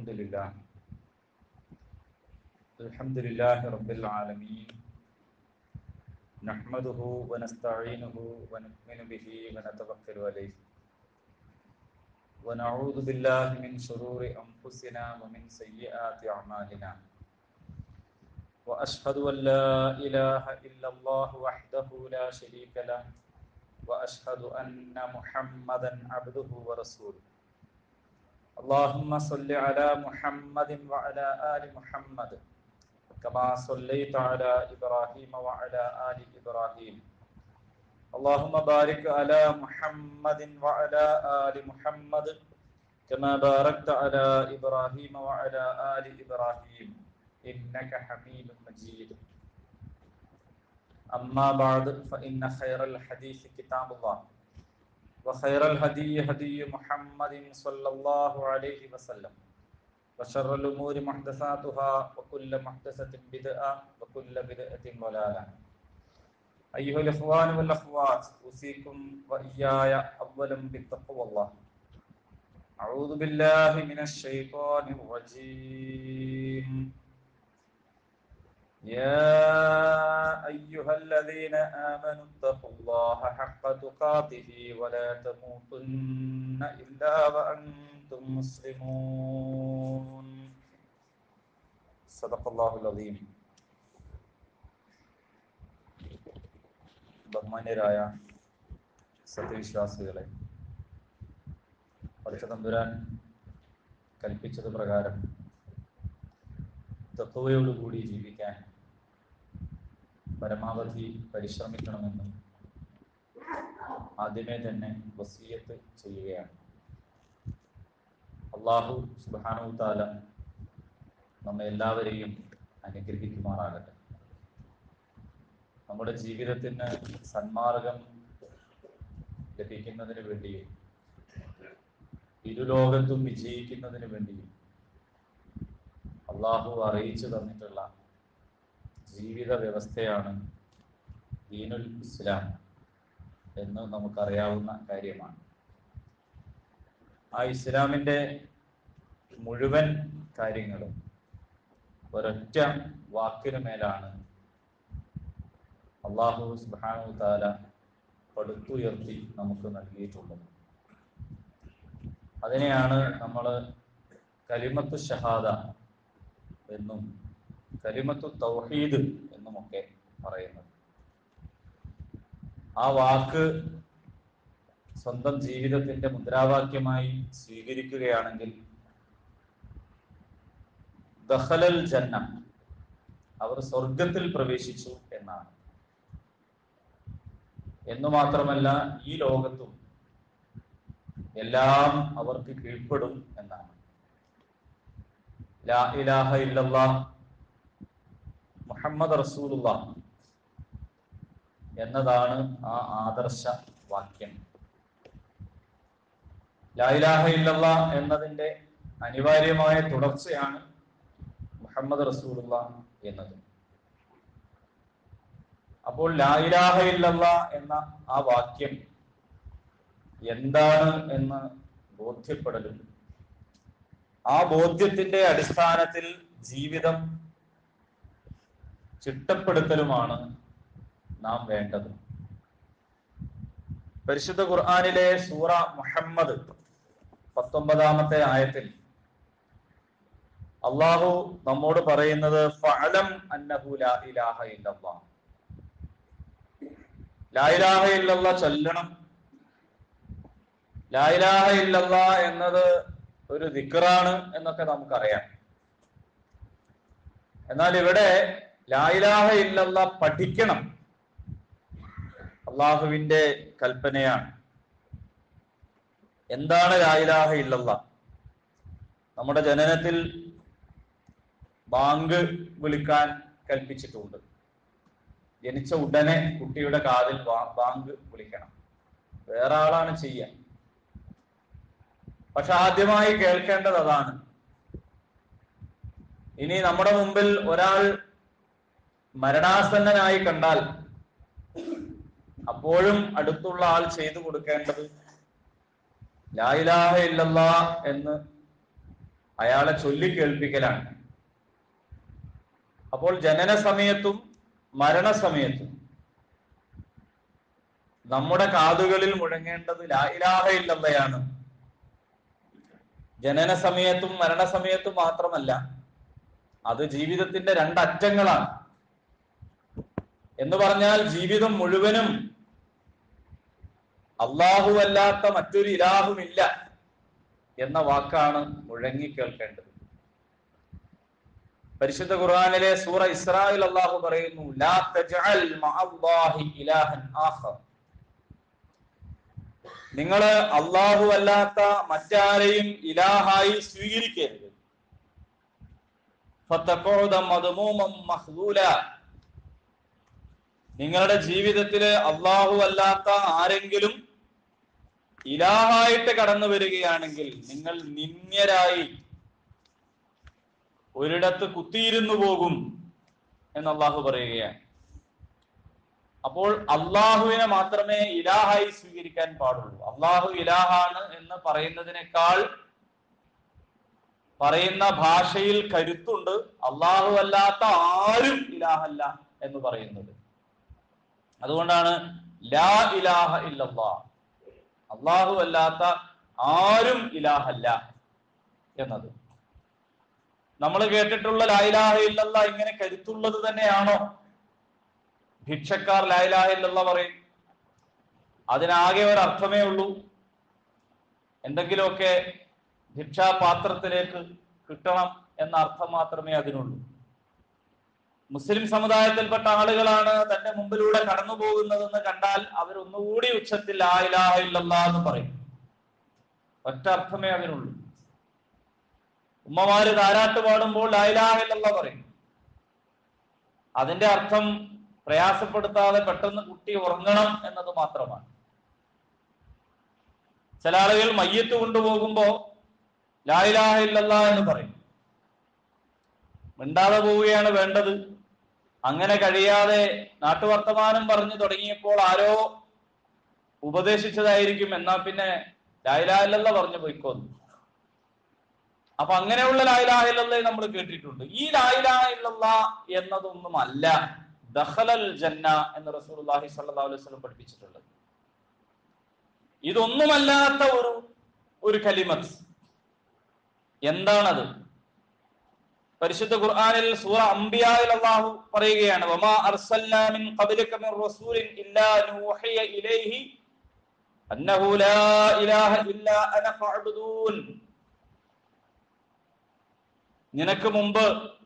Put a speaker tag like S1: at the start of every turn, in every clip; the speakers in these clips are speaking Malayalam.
S1: الحمد لله الحمد لله رب العالمين نحمده ونستعينه ونؤمن به ونتوكل عليه ونعوذ بالله من شرور أنفسنا ومن سيئات أعمالنا وأشهد أن لا إله إلا الله وحده لا شريك له وأشهد أن محمدا عبده ورسوله اللهم صل على محمد وعلى آل محمد كما صليت على إبراهيم وعلى آل إبراهيم اللهم بارك على محمد وعلى آل محمد كما باركت على إبراهيم وعلى آل إبراهيم إنك حميد مجيد أما بعد فإن خير الحديث كتاب الله وخير الهدي هدي محمد صلى الله عليه وسلم وشر الأمور محدثاتها وكل محدثة بدعة وكل بدعة ضلالة أيها الإخوان والأخوات أوصيكم وإياي أولا بتقوى الله أعوذ بالله من الشيطان الرجيم يا أيها الذين آمنوا اتقوا الله حق تقاته ولا تموتن إلا وأنتم مسلمون صدق الله العظيم ബഹുമാന്യരായ സത്യവിശ്വാസികളെ പഠിച്ച തമ്പുരാൻ കൽപ്പിച്ചത് പ്രകാരം തത്വയോടുകൂടി ജീവിക്കാൻ പരമാവധി പരിശ്രമിക്കണമെന്നും ആദ്യമേ തന്നെ വസീയത്ത് ചെയ്യുകയാണ് അള്ളാഹു സുബാനു താല നമ്മെ എല്ലാവരെയും അനുഗ്രഹിക്കുമാറാകട്ടെ നമ്മുടെ ജീവിതത്തിന് സന്മാർഗം ലഭിക്കുന്നതിന് വേണ്ടിയും ഇരുലോകത്തും വിജയിക്കുന്നതിന് വേണ്ടിയും അള്ളാഹു അറിയിച്ചു തന്നിട്ടുള്ള ജീവിത വ്യവസ്ഥയാണ് ദീനുൽ ഇസ്ലാം എന്ന് നമുക്കറിയാവുന്ന കാര്യമാണ് ആ ഇസ്ലാമിൻ്റെ മുഴുവൻ കാര്യങ്ങളും ഒരൊറ്റ വാക്കിനു മേലാണ് അള്ളാഹു സുബാനു താല പടുത്തുയർത്തി നമുക്ക് നൽകിയിട്ടുള്ളത് അതിനെയാണ് നമ്മൾ കലിമത്ത് ഷഹാദ എന്നും കലിമത്തു തൗഹീദ് എന്നുമൊക്കെ പറയുന്നത് ആ വാക്ക് സ്വന്തം ജീവിതത്തിന്റെ മുദ്രാവാക്യമായി സ്വീകരിക്കുകയാണെങ്കിൽ ദഹലൽ ജന്ന അവർ സ്വർഗത്തിൽ പ്രവേശിച്ചു എന്നാണ് എന്നു മാത്രമല്ല ഈ ലോകത്തും എല്ലാം അവർക്ക് കീഴ്പ്പെടും എന്നാണ് ലാ ഇലാഹ ഇല്ലല്ലാ മുഹമ്മദ് റസൂലുള്ള എന്നതാണ് ആ ആദർശ വാക്യം ലായിലാഹ ഇല്ലല്ല എന്നതിന്റെ അനിവാര്യമായ തുടർച്ചയാണ് മുഹമ്മദ് റസൂലുള്ള എന്നത് അപ്പോൾ ലായിലാഹ ഇല്ലല്ല എന്ന ആ വാക്യം എന്താണ് എന്ന് ബോധ്യപ്പെടലും ആ ബോധ്യത്തിന്റെ അടിസ്ഥാനത്തിൽ ജീവിതം ചിട്ടപ്പെടുത്തലുമാണ് നാം വേണ്ടത് പരിശുദ്ധ ഖുർആാനിലെ സൂറ മുഹമ്മദ് പത്തൊമ്പതാമത്തെ ആയത്തിൽ അള്ളാഹു നമ്മോട് പറയുന്നത് ഫഅലം അന്നഹു ലാ ഇലാഹ ഇല്ലല്ലാ ലാ ഇലാഹ ഇല്ലല്ലാ ചൊല്ലണം ലാ ഇലാഹ ഇല്ലല്ലാ എന്നത് ഒരു ദിക്റാണ് എന്നൊക്കെ നമുക്കറിയാം എന്നാൽ ഇവിടെ ലായിലാഹ ഇല്ലല്ല പഠിക്കണം അള്ളാഹുവിന്റെ കൽപ്പനയാണ് എന്താണ് ലായിലാഹ ഇല്ലല്ല നമ്മുടെ ജനനത്തിൽ ബാങ്ക് വിളിക്കാൻ കൽപ്പിച്ചിട്ടുണ്ട് ജനിച്ച ഉടനെ കുട്ടിയുടെ കാതിൽ ബാങ്ക് വിളിക്കണം വേറെ ആളാണ് ചെയ്യാൻ പക്ഷെ ആദ്യമായി കേൾക്കേണ്ടത് അതാണ് ഇനി നമ്മുടെ മുമ്പിൽ ഒരാൾ മരണാസന്നനായി കണ്ടാൽ അപ്പോഴും അടുത്തുള്ള ആൾ ചെയ്തു കൊടുക്കേണ്ടത് ലായിലാഹ ഇല്ലല്ലാ എന്ന് അയാളെ ചൊല്ലിക്കേൾപ്പിക്കലാണ് അപ്പോൾ ജനന സമയത്തും മരണസമയത്തും നമ്മുടെ കാതുകളിൽ മുഴങ്ങേണ്ടത് ലായിലാഹ ഇല്ലല്ലയാണ് ജനന സമയത്തും മരണസമയത്തും മാത്രമല്ല അത് ജീവിതത്തിന്റെ രണ്ടറ്റങ്ങളാണ് എന്ന് പറഞ്ഞാൽ ജീവിതം മുഴുവനും അള്ളാഹു അല്ലാത്ത മറ്റൊരു ഇലാഹുമില്ല എന്ന വാക്കാണ് മുഴങ്ങി കേൾക്കേണ്ടത് പരിശുദ്ധ ഖുർആനിലെ സൂറ ഇസ്രായിൽ അള്ളാഹു പറയുന്നു ലാ തജ്അൽ മഅല്ലാഹി ഇലാഹൻ ആഖർ നിങ്ങൾ അള്ളാഹു അല്ലാത്ത മറ്റാരെയും ഇലാഹായി സ്വീകരിക്കരുത് ഫതഖഉദ മദ്മൂമൻ മഖ്ദൂല നിങ്ങളുടെ ജീവിതത്തില് അള്ളാഹു അല്ലാത്ത ആരെങ്കിലും ഇലാഹായിട്ട് കടന്നു വരികയാണെങ്കിൽ നിങ്ങൾ നിന്യരായി ഒരിടത്ത് കുത്തിയിരുന്നു പോകും എന്ന് അള്ളാഹു പറയുകയാണ് അപ്പോൾ അള്ളാഹുവിനെ മാത്രമേ ഇലാഹായി സ്വീകരിക്കാൻ പാടുള്ളൂ അള്ളാഹു ഇലാഹാണ് എന്ന് പറയുന്നതിനേക്കാൾ പറയുന്ന ഭാഷയിൽ കരുത്തുണ്ട് അള്ളാഹു അല്ലാത്ത ആരും ഇലാഹല്ല എന്ന് പറയുന്നത് അതുകൊണ്ടാണ് ലാ ഇലാഹ ഇല്ലല്ലാ അള്ളാഹു അല്ലാത്ത ആരും ഇലാഹല്ല എന്നത് നമ്മൾ കേട്ടിട്ടുള്ള ലായിലാഹ ഇല്ലല്ല ഇങ്ങനെ കരുത്തുള്ളത് തന്നെയാണോ ഭിക്ഷക്കാർ ലായിലാഹ ഇല്ലല്ല പറയും അതിനാകെ ഒരർത്ഥമേ ഉള്ളൂ എന്തെങ്കിലുമൊക്കെ ഭിക്ഷാപാത്രത്തിലേക്ക് കിട്ടണം എന്ന അർത്ഥം മാത്രമേ അതിനുള്ളൂ മുസ്ലിം സമുദായത്തിൽപ്പെട്ട ആളുകളാണ് തന്റെ മുമ്പിലൂടെ കടന്നു പോകുന്നതെന്ന് കണ്ടാൽ അവർ ഒന്നുകൂടി ഉച്ചത്തിൽ ആ ഇലാഹ ഇല്ലല്ല എന്ന് പറയും ഒറ്റ അർത്ഥമേ അതിനുള്ളൂ ഉമ്മമാര് താരാട്ട് പാടുമ്പോൾ ലാ ഇലാഹ ഇല്ലല്ല പറയും അതിന്റെ അർത്ഥം പ്രയാസപ്പെടുത്താതെ പെട്ടെന്ന് കുട്ടി ഉറങ്ങണം എന്നത് മാത്രമാണ് ചില ആളുകൾ മയ്യത്ത് കൊണ്ടുപോകുമ്പോ ലാ ഇലാഹ ഇല്ലല്ല എന്ന് പറയും മിണ്ടാതെ പോവുകയാണ് വേണ്ടത് അങ്ങനെ കഴിയാതെ നാട്ടുവർത്തമാനം പറഞ്ഞു തുടങ്ങിയപ്പോൾ ആരോ ഉപദേശിച്ചതായിരിക്കും എന്നാ പിന്നെ ലായിലാഹില്ല പറഞ്ഞു പോയിക്കോന്നു അപ്പൊ അങ്ങനെയുള്ള ലായിലാഹില്ലേ നമ്മൾ കേട്ടിട്ടുണ്ട് ഈ ലായിലാഹില്ല എന്നതൊന്നുമല്ല ദഹലൽ ജന്ന എന്ന് റസൂലുള്ളാഹി സ്വല്ലല്ലാഹു അലൈഹി വസല്ലം പഠിപ്പിച്ചിട്ടുള്ളത് ഇതൊന്നുമല്ലാത്ത ഒരു ഒരു കലിമത്ത് എന്താണത് പരിശുദ്ധ ഖുർആനിൽ സൂറ അംബിയായിൽ അല്ലാഹു പറയുകയാണ് വമാ അർസൽനാ മിൻ ഖബ്ലിക മിൻ റസൂലിൻ ഇല്ലാ നൂഹിയ ഇലൈഹി അന്നഹു ലാ ഇലാഹ ഇല്ലാ അന ഫഅബ്ദൂൻ നിനക്ക് മുമ്പ്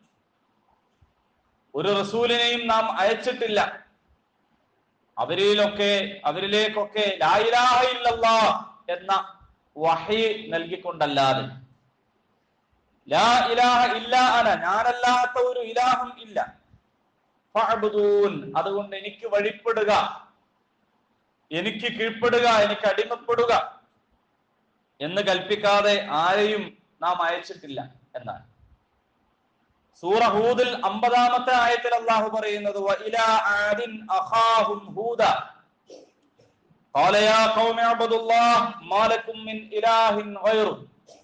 S1: ഒരു റസൂലിനെയും നാം അയച്ചിട്ടില്ല അവരിലൊക്കെ അവരിലേക്കൊക്കെ ലാ ഇലാഹ ഇല്ലല്ലാ എന്ന വഹി നൽകിക്കൊണ്ടല്ലാതെ ലാ ഇലാഹ ഇല്ല അന ഞാനല്ലാത്ത ഒരു ഇലാഹം ഇല്ല ഫഅബ്ദൂൻ അതുകൊണ്ട് എനിക്ക് വഴിപ്പെടുക എനിക്ക് കീഴ്പ്പെടുക എനിക്ക് അടിമപ്പെടുക എന്ന് കൽപ്പിക്കാതെ ആരെയും നാം അയച്ചിട്ടില്ല എന്നാണ് സൂറ ഹൂദിൽ അമ്പതാമത്തെ ആയത്തിൽ അള്ളാഹു പറയുന്നത് വഇലാ ആദിൻ അഖാഹും ഹൂദ قال يا قوم اعبدوا الله ما لكم من إله غيره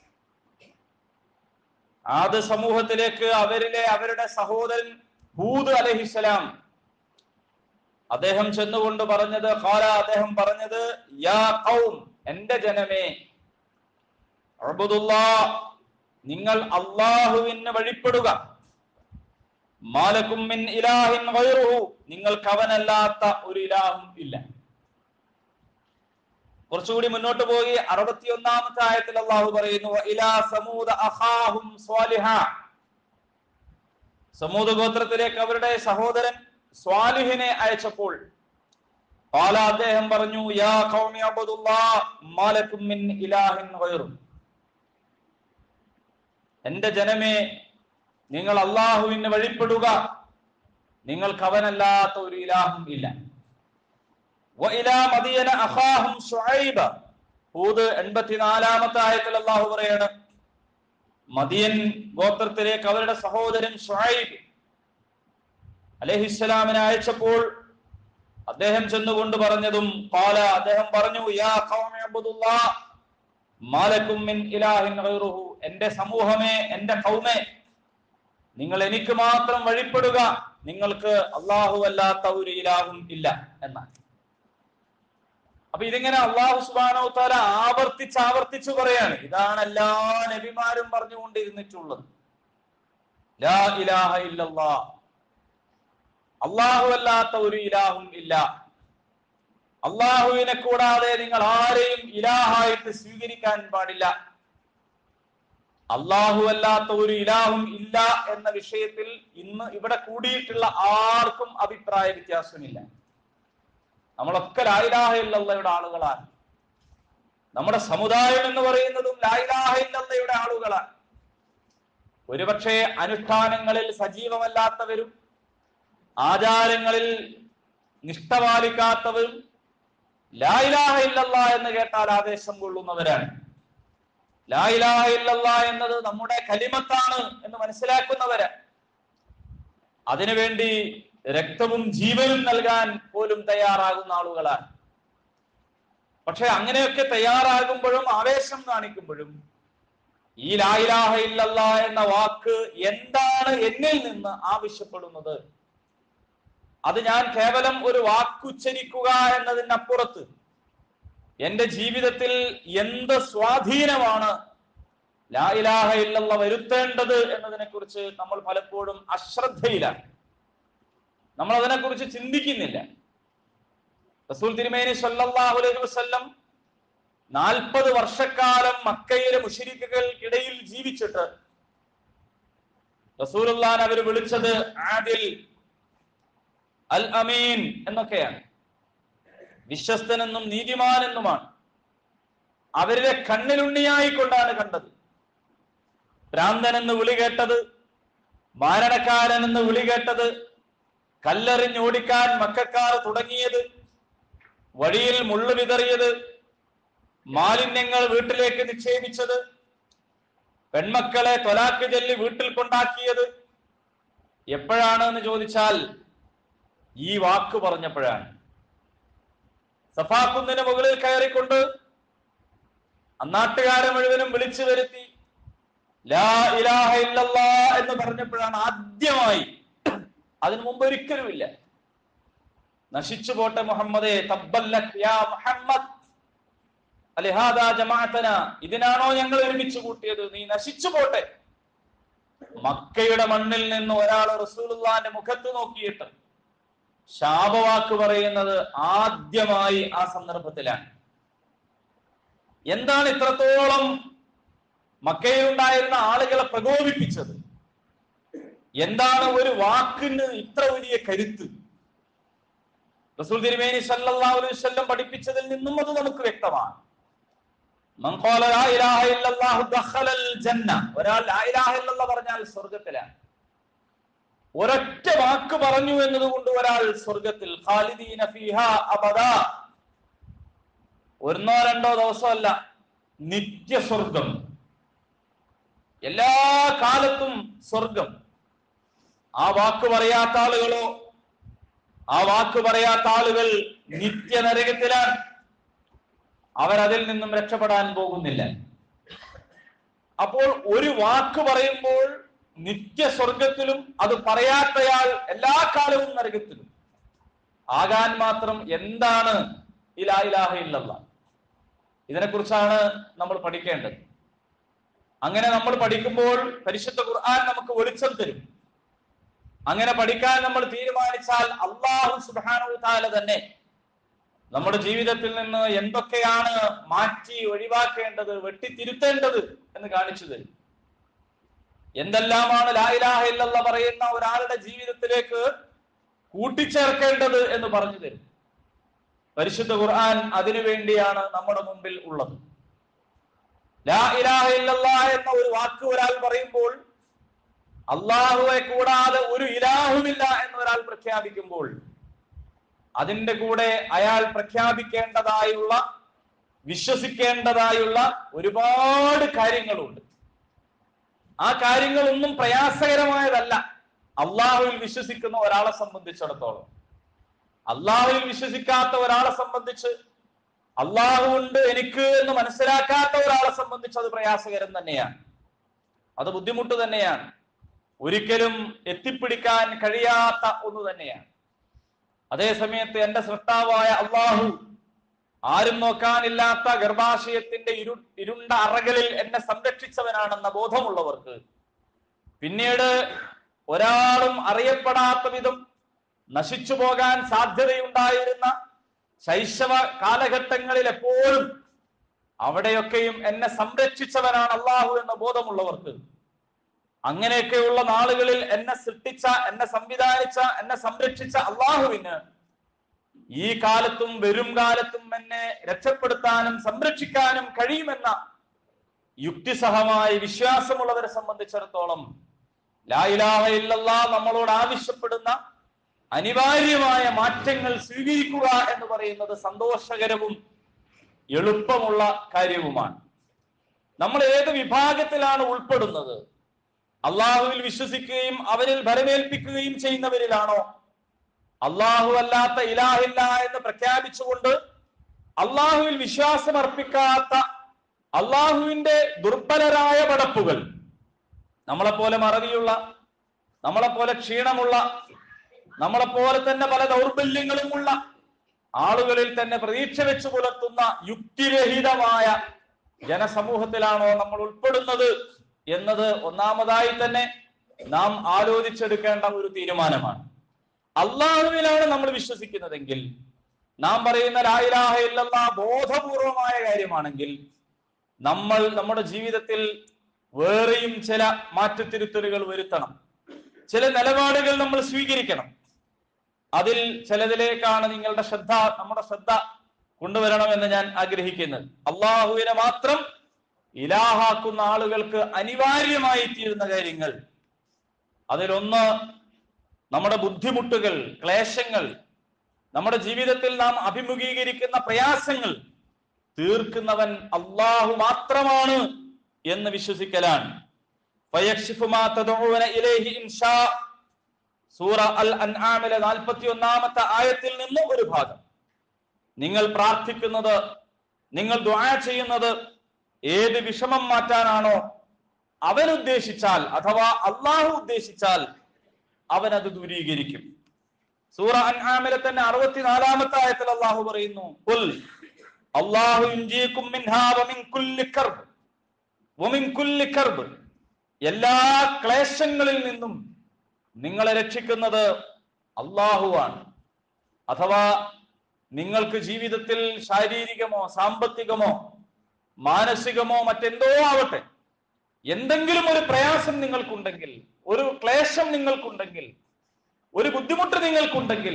S1: ആദ് സമൂഹത്തിലേക്ക് അവരിലെ അവരുടെ സഹോദരൻ ഹൂദ് അലഹിസലാം അദ്ദേഹം ചെന്നുകൊണ്ട് പറഞ്ഞത് ഖാല അദ്ദേഹം പറഞ്ഞത് യാ ഖൗം എന്റെ ജനമേ അഅ്ബുദുല്ലാ നിങ്ങൾ അള്ളാഹുവിന് വഴിപ്പെടുക മാലക്കും മിൻ ഇലാഹിൻ ഗൈറുഹു നിങ്ങൾക്ക് അവനല്ലാത്ത ഒരു ഇലാഹും ഇല്ല കുറച്ചുകൂടി മുന്നോട്ട് പോയി അറുപത്തിയൊന്നാമത്തെ ആയത്തിൽ അള്ളാഹു പറയുന്നു ഇലാ സമൂദ അഖാഹും സ്വാലിഹ സമൂദ ഗോത്രത്തിലേക്ക് അവരുടെ സഹോദരൻ സ്വാലിഹിനെ അയച്ചപ്പോൾ قال അദ്ദേഹം പറഞ്ഞു യാ ഖൗമി അബ്ദുല്ലാഹ് മാലക്കും മിൻ ഇലാഹിൻ ഗൈറു എന്റെ ജനമേ നിങ്ങൾ അള്ളാഹുവിന് വഴിപ്പെടുക നിങ്ങൾക്ക് അവനല്ലാത്ത ഒരു ഇലാഹും ഇല്ല وإلى مدين أخاهم شعيب ഹൂദ് എൺപത്തിനാലാമത്തെ ആയത്തിൽ അള്ളാഹു പറയാണ് മദിയൻ ഗോത്രത്തിലേക്ക് അവരുടെ സഹോദരൻ ഷുഐബ് അലഹിസ്സലാമിനെ അയച്ചപ്പോൾ അദ്ദേഹം ചെന്നുകൊണ്ട് പറഞ്ഞതും കാല അദ്ദേഹം പറഞ്ഞു യാ ഖൗമി അബ്ദുല്ലാ മാലക്കും മിൻ ഇലാഹിൻ ഗൈറുഹു എന്റെ സമൂഹമേ എന്റെ കൗമേ നിങ്ങൾ എനിക്ക് മാത്രം വഴിപ്പെടുക നിങ്ങൾക്ക് അള്ളാഹു അല്ലാത്ത ഒരു ഇലാഹും ഇല്ല എന്നാണ് അപ്പൊ ഇതിങ്ങനെ അള്ളാഹു സുബാനോ താല ആവർത്തിച്ച് ആവർത്തിച്ചു പറയാണ് ഇതാണ് എല്ലാ നബിമാരും പറഞ്ഞുകൊണ്ടിരുന്നിട്ടുള്ളത് ലാ ഇലാഹ ഇല്ലല്ലാ അള്ളാഹു അല്ലാത്ത ഒരു ഇലാഹും ഇല്ല അള്ളാഹുവിനെ കൂടാതെ നിങ്ങൾ ആരെയും ഇലാഹായിട്ട് സ്വീകരിക്കാൻ പാടില്ല അള്ളാഹു അല്ലാത്ത ഒരു ഇലാഹും ഇല്ല എന്ന വിഷയത്തിൽ ഇന്ന് ഇവിടെ കൂടിയിട്ടുള്ള ആർക്കും അഭിപ്രായ വ്യത്യാസമില്ല നമ്മളൊക്കെ ലായിലാഹ ഇല്ലയുടെ ആളുകളാണ് നമ്മുടെ സമുദായം എന്ന് പറയുന്നതും ലായിലാഹ ഇല്ലയുടെ ആളുകളാണ് ഒരുപക്ഷെ അനുഷ്ഠാനങ്ങളിൽ സജീവമല്ലാത്തവരും ആചാരങ്ങളിൽ നിഷ്ഠ പാലിക്കാത്തവരും ലായിലാഹ ഇല്ലല്ല എന്ന് കേട്ടാൽ ആവേശം കൊള്ളുന്നവരാണ് ലായിലാഹ ഇല്ലല്ല എന്നത് നമ്മുടെ കലിമത്താണ് എന്ന് മനസ്സിലാക്കുന്നവര് അതിനുവേണ്ടി രക്തവും ജീവനും നൽകാൻ പോലും തയ്യാറാകുന്ന ആളുകളാണ് പക്ഷെ അങ്ങനെയൊക്കെ തയ്യാറാകുമ്പോഴും ആവേശം കാണിക്കുമ്പോഴും ഈ ലായിലാഹ ഇല്ലല്ല എന്ന വാക്ക് എന്താണ് എന്നിൽ നിന്ന് ആവശ്യപ്പെടുന്നത് അത് ഞാൻ കേവലം ഒരു വാക്കുച്ചരിക്കുക എന്നതിനപ്പുറത്ത് എന്റെ ജീവിതത്തിൽ എന്ത് സ്വാധീനമാണ് ലായിലാഹ ഇല്ലല്ല വരുത്തേണ്ടത് എന്നതിനെ കുറിച്ച് നമ്മൾ പലപ്പോഴും അശ്രദ്ധയിലാണ് നമ്മൾ അതിനെക്കുറിച്ച് ചിന്തിക്കുന്നില്ല റസൂൽ തിരുമേനി സല്ലല്ലാഹു അലൈഹി വസല്ലം നാൽപ്പത് വർഷക്കാലം മക്കയിലെ മുഷിരിക്കുകൾക്കിടയിൽ ജീവിച്ചിട്ട് റസൂലുള്ളാൻ അവർ വിളിച്ചത് ആദിൽ അൽ അമീൻ എന്നൊക്കെയാണ് വിശ്വസ്തനെന്നും നീതിമാനെന്നുമാണ് അവരുടെ കണ്ണിലുണ്ണിയായിക്കൊണ്ടാണ് കണ്ടത് ഭ്രാന്തൻ എന്ന് വിളി കേട്ടത് മാരണക്കാരൻ എന്ന് വിളി കേട്ടത് കല്ലെറിഞ്ഞോടിക്കാൻ മക്കാർ തുടങ്ങിയത് വഴിയിൽ മുള്ളു വിതറിയത് മാലിന്യങ്ങൾ വീട്ടിലേക്ക് നിക്ഷേപിച്ചത് പെൺമക്കളെ തൊലാക്ക് ചൊല്ലി വീട്ടിൽ കൊണ്ടാക്കിയത് എപ്പോഴാണ് എന്ന് ചോദിച്ചാൽ ഈ വാക്ക് പറഞ്ഞപ്പോഴാണ് സഫാക്കുന്നിന് മുകളിൽ കയറിക്കൊണ്ട് അന്നാട്ടുകാരെ മുഴുവനും വിളിച്ചു വരുത്തി ലാ ഇലാഹ ഇല്ലല്ലാ എന്ന് പറഞ്ഞപ്പോഴാണ് ആദ്യമായി അതിനു മുമ്പ് ഒരിക്കലുമില്ല നശിച്ചു പോട്ടെ മുഹമ്മദേ തബ്ബല്ലക് യാ മുഹമ്മദ് അലിഹാദാ ജമാഅത്തന ഇതിനാണോ ഞങ്ങൾ ഒരുമിച്ച് കൂട്ടിയത് നീ നശിച്ചു പോട്ടെ മക്കയുടെ മണ്ണിൽ നിന്ന് ഒരാൾ റസൂലുള്ളാന്റെ മുഖത്ത് നോക്കിയിട്ട് ശാപവാക്ക് പറയുന്നത് ആദ്യമായി ആ സന്ദർഭത്തിലാണ് എന്താണ് ഇത്രത്തോളം മക്കയിലുണ്ടായിരുന്ന ആളുകളെ പ്രകോപിപ്പിച്ചത് എന്താണ് ഒരു വാക്കിന് ഇത്ര വലിയ കരുത്ത് റസൂൽ തിരുമേനി സല്ലല്ലാഹു അലൈഹി വസല്ലം പഠിപ്പിച്ചതിൽ നിന്നും അത് നമുക്ക് വ്യക്തമാണ് മൻ ഖാല ലാ ഇലാഹ ഇല്ലല്ലാഹു ദഖലൽ ജന്ന ഒരാൾ ലാ ഇലാഹ ഇല്ലല്ലാ പറഞ്ഞാൽ സ്വർഗ്ഗത്തിലാണ് ഒരൊറ്റ വാക്ക് പറഞ്ഞു എന്നതുകൊണ്ട് ഒരാൾ സ്വർഗത്തിൽ ഖാലിദീന ഫീഹ അബദാ ഒന്നോ രണ്ടോ ദിവസമല്ല നിത്യസ്വർഗം എല്ലാ കാലത്തും സ്വർഗം ആ വാക്ക് പറയാത്ത ആളുകളോ ആ വാക്ക് പറയാത്ത ആളുകൾ നിത്യനരകത്തിലാണ് അവരതിൽ നിന്നും രക്ഷപ്പെടാൻ പോകുന്നില്ല അപ്പോൾ ഒരു വാക്ക് പറയുമ്പോൾ നിത്യസ്വർഗത്തിലും അത് പറയാത്തയാൾ എല്ലാ കാലവും നരകത്തിലും ആകാൻ മാത്രം എന്താണ് ഇലായിലാഹ ഇല്ലല്ല ഇതിനെക്കുറിച്ചാണ് നമ്മൾ പഠിക്കേണ്ടത് അങ്ങനെ നമ്മൾ പഠിക്കുമ്പോൾ പരിശുദ്ധ ഖുർആൻ നമുക്ക് വെളിച്ചം തരും അങ്ങനെ പഠിക്കാൻ നമ്മൾ തീരുമാനിച്ചാൽ അള്ളാഹു സുബാനു താല തന്നെ നമ്മുടെ ജീവിതത്തിൽ നിന്ന് എന്തൊക്കെയാണ് മാറ്റി ഒഴിവാക്കേണ്ടത് വെട്ടിത്തിരുത്തേണ്ടത് എന്ന് കാണിച്ചു തരും എന്തെല്ലാമാണ് ലായിലാഹ ഇല്ലല്ല പറയുന്ന ഒരാളുടെ ജീവിതത്തിലേക്ക് കൂട്ടിച്ചേർക്കേണ്ടത് എന്ന് പറഞ്ഞു തരും പരിശുദ്ധ ഖുർആൻ അതിനു വേണ്ടിയാണ് നമ്മുടെ മുമ്പിൽ ഉള്ളത് ലാ ഇലാഹ ഇല്ലല്ലാ എന്ന ഒരു വാക്ക് ഒരാൾ പറയുമ്പോൾ അള്ളാഹുവെ കൂടാതെ ഒരു ഇലാഹുമില്ല എന്ന് ഒരാൾ പ്രഖ്യാപിക്കുമ്പോൾ അതിന്റെ കൂടെ അയാൾ പ്രഖ്യാപിക്കേണ്ടതായുള്ള വിശ്വസിക്കേണ്ടതായുള്ള ഒരുപാട് കാര്യങ്ങളുണ്ട് ആ കാര്യങ്ങളൊന്നും പ്രയാസകരമായതല്ല അള്ളാഹുവിൽ വിശ്വസിക്കുന്ന ഒരാളെ സംബന്ധിച്ചിടത്തോളം അള്ളാഹുവിൽ വിശ്വസിക്കാത്ത ഒരാളെ സംബന്ധിച്ച് അള്ളാഹു ഉണ്ട് എനിക്ക് എന്ന് മനസ്സിലാക്കാത്ത ഒരാളെ സംബന്ധിച്ച് അത് പ്രയാസകരം തന്നെയാണ് അത് ബുദ്ധിമുട്ട് തന്നെയാണ് ഒരിക്കലും എത്തിപ്പിടിക്കാൻ കഴിയാത്ത ഒന്ന് തന്നെയാണ് അതേ സമയത്ത് എന്റെ സൃഷ്ടാവായ അള്ളാഹു ആരും നോക്കാനില്ലാത്ത ഗർഭാശയത്തിന്റെ ഇരു ഇരുണ്ട അറകളിൽ എന്നെ സംരക്ഷിച്ചവനാണെന്ന ബോധമുള്ളവർക്ക് പിന്നീട് ഒരാളും അറിയപ്പെടാത്ത വിധം നശിച്ചു പോകാൻ സാധ്യതയുണ്ടായിരുന്ന ശൈശവ കാലഘട്ടങ്ങളിൽ എപ്പോഴും അവിടെയൊക്കെയും എന്നെ സംരക്ഷിച്ചവനാണ് അള്ളാഹു എന്ന ബോധമുള്ളവർക്ക് അങ്ങനെയൊക്കെയുള്ള നാളുകളിൽ എന്നെ സൃഷ്ടിച്ച എന്നെ സംവിധാനിച്ച എന്നെ സംരക്ഷിച്ച അള്ളാഹുവിന് ഈ കാലത്തും വരും കാലത്തും എന്നെ രക്ഷപ്പെടുത്താനും സംരക്ഷിക്കാനും കഴിയുമെന്ന യുക്തിസഹമായ വിശ്വാസമുള്ളവരെ സംബന്ധിച്ചിടത്തോളം ലായിലാഹ ഇല്ലല്ലാ നമ്മളോട് ആവശ്യപ്പെടുന്ന അനിവാര്യമായ മാറ്റങ്ങൾ സ്വീകരിക്കുക എന്ന് പറയുന്നത് സന്തോഷകരവും എളുപ്പമുള്ള കാര്യവുമാണ് നമ്മൾ ഏത് വിഭാഗത്തിലാണ് ഉൾപ്പെടുന്നത് അള്ളാഹുവിൽ വിശ്വസിക്കുകയും അവരിൽ ഭരമേൽപ്പിക്കുകയും ചെയ്യുന്നവരിലാണോ അള്ളാഹു അല്ലാത്ത ഇലാഹില്ല എന്ന് പ്രഖ്യാപിച്ചുകൊണ്ട് അള്ളാഹുവിൽ വിശ്വാസം അർപ്പിക്കാത്ത അള്ളാഹുവിന്റെ ദുർബലരായ പടപ്പുകൾ നമ്മളെപ്പോലെ മറവിയുള്ള നമ്മളെപ്പോലെ ക്ഷീണമുള്ള നമ്മളെപ്പോലെ തന്നെ പല ദൗർബല്യങ്ങളുമുള്ള ആളുകളിൽ തന്നെ പ്രതീക്ഷ വെച്ച് പുലർത്തുന്ന യുക്തിരഹിതമായ ജനസമൂഹത്തിലാണോ നമ്മൾ ഉൾപ്പെടുന്നത് എന്നത് ഒന്നാമതായി തന്നെ നാം ആലോചിച്ചെടുക്കേണ്ട ഒരു തീരുമാനമാണ് അള്ളാഹുവിലാണ് നമ്മൾ വിശ്വസിക്കുന്നതെങ്കിൽ നാം പറയുന്ന ലായിലാഹ ഇല്ലല്ലാ ബോധപൂർവമായ കാര്യമാണെങ്കിൽ നമ്മൾ നമ്മുടെ ജീവിതത്തിൽ വേറെയും ചില മാറ്റത്തിരുത്തലുകൾ വരുത്തണം ചില നിലപാടുകൾ നമ്മൾ സ്വീകരിക്കണം അതിൽ ചിലതിലേക്കാണ് നിങ്ങളുടെ ശ്രദ്ധ നമ്മുടെ ശ്രദ്ധ കൊണ്ടുവരണമെന്ന് ഞാൻ ആഗ്രഹിക്കുന്നത് അള്ളാഹുവിനെ മാത്രം ഇലാഹാക്കുന്ന ആളുകൾക്ക് അനിവാര്യമായി തീരുന്ന കാര്യങ്ങൾ അതിലൊന്ന് നമ്മുടെ ബുദ്ധിമുട്ടുകൾ ക്ലേശങ്ങൾ നമ്മുടെ ജീവിതത്തിൽ നാം അഭിമുഖീകരിക്കുന്ന പ്രയാസങ്ങൾ തീർക്കുന്നവൻ അള്ളാഹു മാത്രമാണ് എന്ന് വിശ്വസിക്കലാണ് ഫയക്ഷിഫു മാ തദഊന ഇലൈഹി ഇൻഷാ സൂറ അൽ അൻആമിലെ നാൽപ്പത്തി ഒന്നാമത്തെ ആയത്തിൽ നിന്ന് ഒരു ഭാഗം നിങ്ങൾ പ്രാർത്ഥിക്കുന്നത് നിങ്ങൾ ദുആ ചെയ്യുന്നത് ഏത് വിഷമം മാറ്റാനാണോ അവൻ ഉദ്ദേശിച്ചാൽ അഥവാ അള്ളാഹു ഉദ്ദേശിച്ചാൽ അവൻ അത് ദൂരീകരിക്കും സൂറ അൻആമിലെ തന്നെ അറുപത്തിനാലാമത്തെ ആയത്തിൽ അള്ളാഹു പറയുന്നു "ഖുൽ അല്ലാഹു യുൻജീകും മിൻഹാ വമിൻ കുല്ലി കർബ് വമിൻ കുല്ലി കർബ് എല്ലാ ക്ലേശങ്ങളിൽ നിന്നും നിങ്ങളെ രക്ഷിക്കുന്നത് അള്ളാഹുവാണ് അഥവാ നിങ്ങൾക്ക് ജീവിതത്തിൽ ശാരീരികമോ സാമ്പത്തികമോ മാനസികമോ മറ്റെന്തോ ആവട്ടെ എന്തെങ്കിലും ഒരു പ്രയാസം നിങ്ങൾക്കുണ്ടെങ്കിൽ ഒരു ക്ലേശം നിങ്ങൾക്കുണ്ടെങ്കിൽ ഒരു ബുദ്ധിമുട്ട് നിങ്ങൾക്കുണ്ടെങ്കിൽ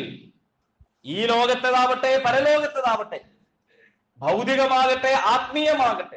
S1: ഈ ലോകത്തേതാവട്ടെ പരലോകത്തേതാവട്ടെ ഭൗതികമാകട്ടെ ആത്മീയമാകട്ടെ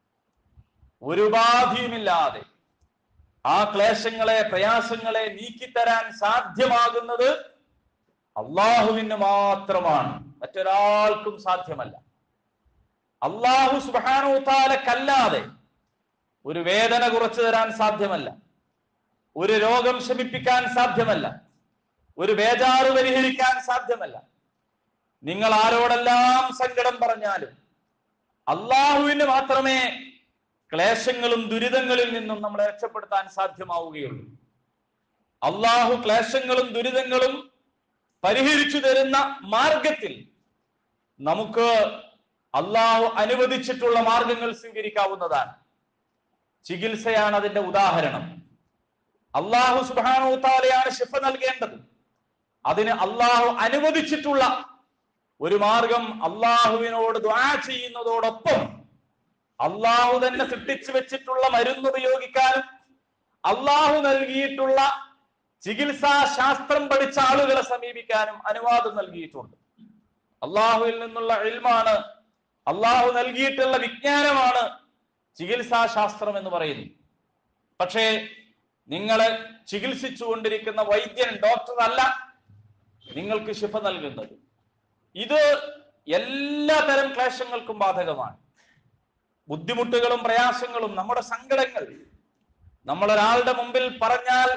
S1: ഒരു ഉപാധിയുമില്ലാതെ ആ ക്ലേശങ്ങളെ പ്രയാസങ്ങളെ നീക്കിത്തരാൻ സാധ്യമാകുന്നത് അള്ളാഹുവിന് മാത്രമാണ് മറ്റൊരാൾക്കും സാധ്യമല്ല അള്ളാഹു സുബാനോത്താലക്കല്ലാതെ ഒരു വേദന കുറച്ചു തരാൻ സാധ്യമല്ല ഒരു രോഗം ശമിപ്പിക്കാൻ സാധ്യമല്ല ഒരു ബേജാറ് പരിഹരിക്കാൻ സാധ്യമല്ല നിങ്ങൾ ആരോടെല്ലാം സങ്കടം പറഞ്ഞാലും അള്ളാഹുവിന് മാത്രമേ ക്ലേശങ്ങളും ദുരിതങ്ങളിൽ നിന്നും നമ്മളെ രക്ഷപ്പെടുത്താൻ സാധ്യമാവുകയുള്ളൂ അള്ളാഹു ക്ലേശങ്ങളും ദുരിതങ്ങളും പരിഹരിച്ചു തരുന്ന മാർഗത്തിൽ നമുക്ക് അള്ളാഹു അനുവദിച്ചിട്ടുള്ള മാർഗങ്ങൾ സ്വീകരിക്കാവുന്നതാണ് ചികിത്സയാണ് അതിന്റെ ഉദാഹരണം അള്ളാഹു സുബാനോത്താലയാണ് ശിഫ നൽകേണ്ടത് അതിന് അള്ളാഹു അനുവദിച്ചിട്ടുള്ള ഒരു മാർഗം അള്ളാഹുവിനോട് ദ്വാ ചെയ്യുന്നതോടൊപ്പം അള്ളാഹു തന്നെ സൃഷ്ടിച്ചു വെച്ചിട്ടുള്ള മരുന്ന് ഉപയോഗിക്കാനും അള്ളാഹു നൽകിയിട്ടുള്ള ചികിത്സാ ശാസ്ത്രം പഠിച്ച ആളുകളെ സമീപിക്കാനും അനുവാദം നൽകിയിട്ടുണ്ട് അള്ളാഹുവിൽ നിന്നുള്ള ഇൽമാണ് അള്ളാഹു നൽകിയിട്ടുള്ള വിജ്ഞാനമാണ് ചികിത്സാ ശാസ്ത്രം എന്ന് പറയുന്നു പക്ഷേ നിങ്ങളെ ചികിത്സിച്ചു കൊണ്ടിരിക്കുന്ന വൈദ്യൻ ഡോക്ടർ അല്ല നിങ്ങൾക്ക് ശിഫ നൽകുന്നത് ഇത് എല്ലാ തരം ക്ലേശങ്ങൾക്കും ബാധകമാണ് ബുദ്ധിമുട്ടുകളും പ്രയാസങ്ങളും നമ്മുടെ സങ്കടങ്ങൾ നമ്മൾ ഒരാളുടെ മുമ്പിൽ പറഞ്ഞാൽ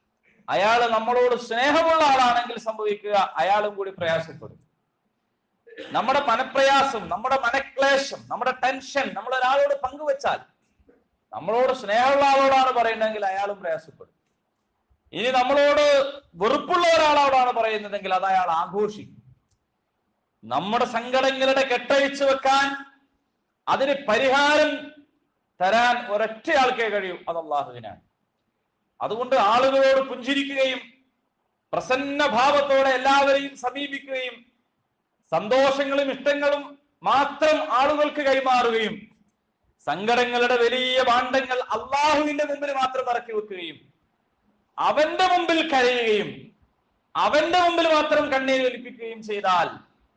S1: അയാൾ നമ്മളോട് സ്നേഹമുള്ള ആളാണെങ്കിൽ സംഭവിക്കുക അയാളും കൂടി പ്രയാസപ്പെടും നമ്മുടെ മനപ്രയാസം നമ്മുടെ മനക്ലേശം നമ്മുടെ ടെൻഷൻ നമ്മൾ ഒരാളോട് പങ്കുവെച്ചാൽ നമ്മളോട് സ്നേഹമുള്ള ആളോടാണ് പറയുന്നതെങ്കിൽ അയാളും പ്രയാസപ്പെടും ഇനി നമ്മളോട് വെറുപ്പുള്ള ഒരാളോടാണ് പറയുന്നതെങ്കിൽ അത് അയാൾ ആഘോഷിക്കും നമ്മുടെ സങ്കടങ്ങളുടെ കെട്ടഴിച്ചു വെക്കാൻ അതിന് പരിഹാരം തരാൻ ഒരൊറ്റയാൾക്കേ കഴിയൂ അത് അള്ളാഹുവിനാണ് അതുകൊണ്ട് ആളുകളോട് പുഞ്ചിരിക്കുകയും പ്രസന്ന ഭാവത്തോടെ എല്ലാവരെയും സമീപിക്കുകയും സന്തോഷങ്ങളും ഇഷ്ടങ്ങളും മാത്രം ആളുകൾക്ക് കൈമാറുകയും സങ്കടങ്ങളുടെ വലിയ ഭാണ്ഡങ്ങൾ അള്ളാഹുവിന്റെ മുമ്പിൽ മാത്രം ഇറക്കി വെക്കുകയും അവന്റെ മുമ്പിൽ കരയുകയും അവന്റെ മുമ്പിൽ മാത്രം കണ്ണീർ ഒലിപ്പിക്കുകയും ചെയ്താൽ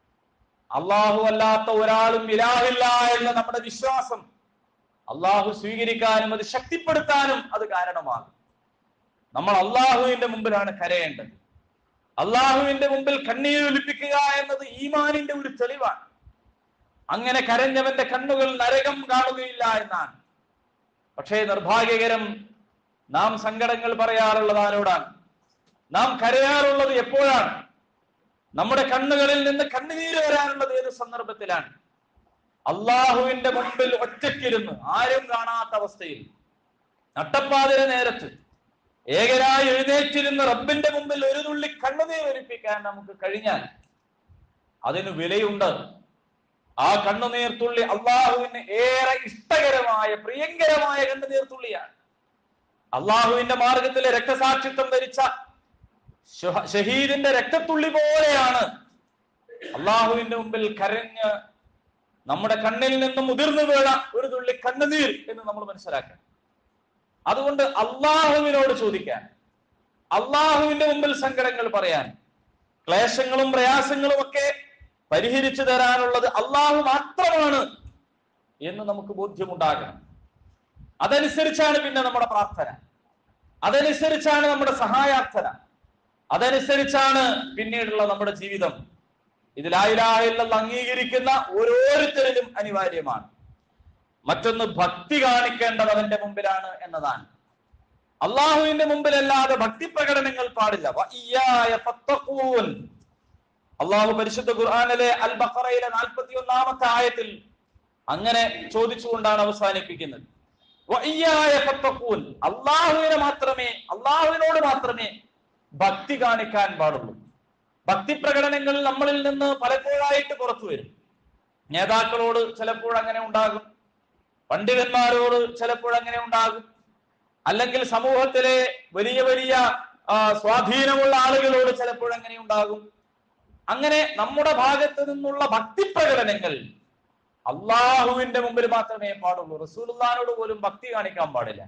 S1: അള്ളാഹു അല്ലാത്ത ഒരാളും ഇലാഹില്ല എന്ന നമ്മുടെ വിശ്വാസം അള്ളാഹു സ്വീകരിക്കാനും അത് ശക്തിപ്പെടുത്താനും അത് കാരണമാകും നമ്മൾ അള്ളാഹുവിന്റെ മുമ്പിലാണ് കരയേണ്ടത് അള്ളാഹുവിന്റെ മുമ്പിൽ കണ്ണീർ ഒലിപ്പിക്കുക എന്നത് ഈമാനിന്റെ ഒരു തെളിവാണ് അങ്ങനെ കരഞ്ഞവന്റെ കണ്ണുകൾ നരകം കാണുകയില്ല എന്നാണ് പക്ഷേ നിർഭാഗ്യകരം നാം സങ്കടങ്ങൾ പറയാറുള്ളത് ആരോടാണ് നാം കരയാറുള്ളത് എപ്പോഴാണ് നമ്മുടെ കണ്ണുകളിൽ നിന്ന് കണ്ണുനീര് വരാനുള്ളത് ഏത് സന്ദർഭത്തിലാണ് അള്ളാഹുവിന്റെ മുമ്പിൽ ഒറ്റയ്ക്കിരുന്ന് ആരും കാണാത്ത അവസ്ഥയിൽ നട്ടപ്പാതിര നേരത്ത് ഏകനായി എഴുന്നേറ്റിരുന്ന് റബ്ബിന്റെ മുമ്പിൽ ഒരു തുള്ളി കണ്ണുനീർ ഒലിപ്പിക്കാൻ നമുക്ക് കഴിഞ്ഞാൽ അതിന് വിലയുണ്ട് ആ കണ്ണുനീർ തുള്ളി അള്ളാഹുവിന് ഏറെ ഇഷ്ടകരമായ പ്രിയങ്കരമായ കണ്ണുനീർ തുള്ളിയാണ് അള്ളാഹുവിന്റെ മാർഗത്തിലെ രക്തസാക്ഷിത്വം ധരിച്ച ഷഹ- ഷഹീദിന്റെ രക്തത്തുള്ളി പോലെയാണ് അള്ളാഹുവിന്റെ മുമ്പിൽ കരഞ്ഞ് നമ്മുടെ കണ്ണിൽ നിന്നും മുതിർന്നു വീണ ഒരു തുള്ളി കണ്ണുനീർ എന്ന് നമ്മൾ മനസ്സിലാക്കണം അതുകൊണ്ട് അള്ളാഹുവിനോട് ചോദിക്കാൻ അള്ളാഹുവിന്റെ മുമ്പിൽ സങ്കടങ്ങൾ പറയാൻ ക്ലേശങ്ങളും പ്രയാസങ്ങളും ഒക്കെ പരിഹരിച്ചു തരാനുള്ളത് അള്ളാഹു മാത്രമാണ് എന്ന് നമുക്ക് ബോധ്യമുണ്ടാകണം അതനുസരിച്ചാണ് പിന്നെ നമ്മുടെ പ്രാർത്ഥന അതനുസരിച്ചാണ് നമ്മുടെ സഹായാർത്ഥന അതനുസരിച്ചാണ് പിന്നീടുള്ള നമ്മുടെ ജീവിതം ഇത് ലായിലായില്ലെന്ന് അംഗീകരിക്കുന്ന ഓരോരുത്തരിലും അനിവാര്യമാണ് മറ്റൊന്ന് ഭക്തി കാണിക്കേണ്ടത് അവന്റെ മുമ്പിലാണ് എന്നതാണ് അള്ളാഹുവിന്റെ മുമ്പിലല്ലാതെ ഭക്തി പ്രകടനങ്ങൾ പാടില്ല വഇയ്യായ ഫത്തഖൂൻ. അള്ളാഹു പരിശുദ്ധ ഖുർആനിലെ അൽ ബഖറയിലെ നാൽപ്പത്തി ഒന്നാമത്തെ ആയത്തിൽ അങ്ങനെ ചോദിച്ചുകൊണ്ടാണ് അവസാനിപ്പിക്കുന്നത് വഇയ്യായ ഫത്തഖൂൻ. അള്ളാഹുവിനെ മാത്രമേ അള്ളാഹുവിനോട് മാത്രമേ ഭക്തി കാണിക്കാൻ പാടുള്ളൂ ഭക്തി പ്രകടനങ്ങൾ നമ്മളിൽ നിന്ന് പലപ്പോഴായിട്ട് പുറത്തു വരും നേതാക്കളോട് ചിലപ്പോൾ അങ്ങനെ ഉണ്ടാകും പണ്ഡിതന്മാരോട് ചിലപ്പോൾ അങ്ങനെ ഉണ്ടാകും അല്ലെങ്കിൽ സമൂഹത്തിലെ വലിയ വലിയ ആ, സ്വാധീനമുള്ള ആളുകളോട് ചിലപ്പോൾ അങ്ങനെ ഉണ്ടാകും അങ്ങനെ നമ്മുടെ ഭാഗത്ത് നിന്നുള്ള ഭക്തി പ്രകടനങ്ങൾ അള്ളാഹുവിന്റെ മുമ്പിൽ മാത്രമേ പാടുള്ളൂ റസൂലുള്ളാനോട് പോലും ഭക്തി കാണിക്കാൻ പാടില്ല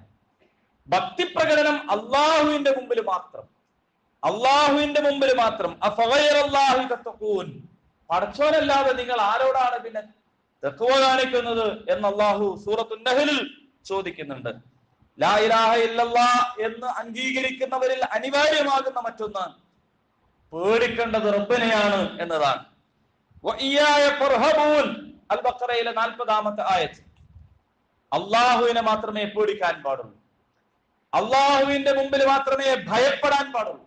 S1: ഭക്തി പ്രകടനം അള്ളാഹുവിന്റെ മുമ്പിൽ മാത്രം അള്ളാഹുവിന്റെ മുമ്പിൽ മാത്രം അഫഗൈറല്ലാഹി തത്തഖൂൻ. പടച്ചോനല്ലാതെ നിങ്ങൾ ആരോടാണ് പിന്നെ തെക്കുവ കാണിക്കുന്നത് എന്ന് അള്ളാഹു സൂറത്തു നഹലിൽ ചോദിക്കുന്നുണ്ട് ലാ ഇലാഹ ഇല്ലല്ലാ എന്ന് അംഗീകരിക്കുന്നവരിൽ അനിവാര്യമാകുന്ന മറ്റൊന്ന് പേടിക്കേണ്ടത് റബ്ബിനെയാണ് എന്നതാണ് വഇയ്യായ ഫർഹബൂൻ. അൽ ബഖറയിലെ നാൽപ്പതാമത്തെ ആയത്ത് അള്ളാഹുവിനെ മാത്രമേ പേടിക്കാൻ പാടുള്ളൂ അള്ളാഹുവിന്റെ മുമ്പിൽ മാത്രമേ ഭയപ്പെടാൻ പാടുള്ളൂ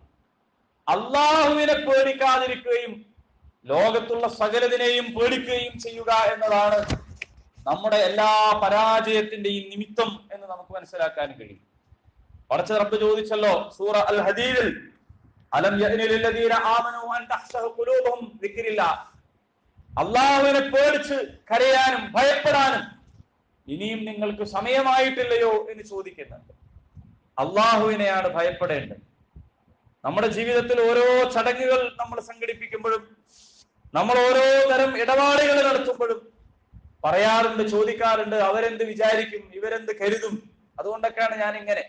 S1: അള്ളാഹുവിനെ പേടിക്കാതിരിക്കുകയും ലോകത്തുള്ള സകലതിനെയും പേടിക്കുകയും ചെയ്യുക എന്നതാണ് നമ്മുടെ എല്ലാ പരാജയത്തിന്റെയും നിമിത്തം എന്ന് നമുക്ക് മനസ്സിലാക്കാൻ കഴിയും പടച്ച റബ്ബ് ചോദിച്ചല്ലോ സൂറ അൽ ഹദീദിൽ അലം യഅ്നി ലില്ലദീന ആമനു അൻ തഹ്ശഹ ഖുലൂബുഹും ദിക്രില്ലാഹ് അള്ളാഹുവിനെ പേടിച്ച് കരയാനും ഭയപ്പെടാനും ഇനിയും നിങ്ങൾക്ക് സമയമായിട്ടില്ലയോ എന്ന് ചോദിക്കുന്നുണ്ട് അള്ളാഹുവിനെയാണ് ഭയപ്പെടേണ്ടത് നമ്മുടെ ജീവിതത്തിൽ ഓരോ ചടങ്ങുകൾ നമ്മൾ സംഘടിപ്പിക്കുമ്പോഴും നമ്മൾ ഓരോ തരം ഇടപാടുകൾ നടത്തുമ്പോഴും പറയാറുണ്ട് ചോദിക്കാറുണ്ട് അവരെന്ത് വിചാരിക്കും ഇവരെന്ത് കരുതും അതുകൊണ്ടൊക്കെയാണ് ഞാൻ ഇങ്ങനെ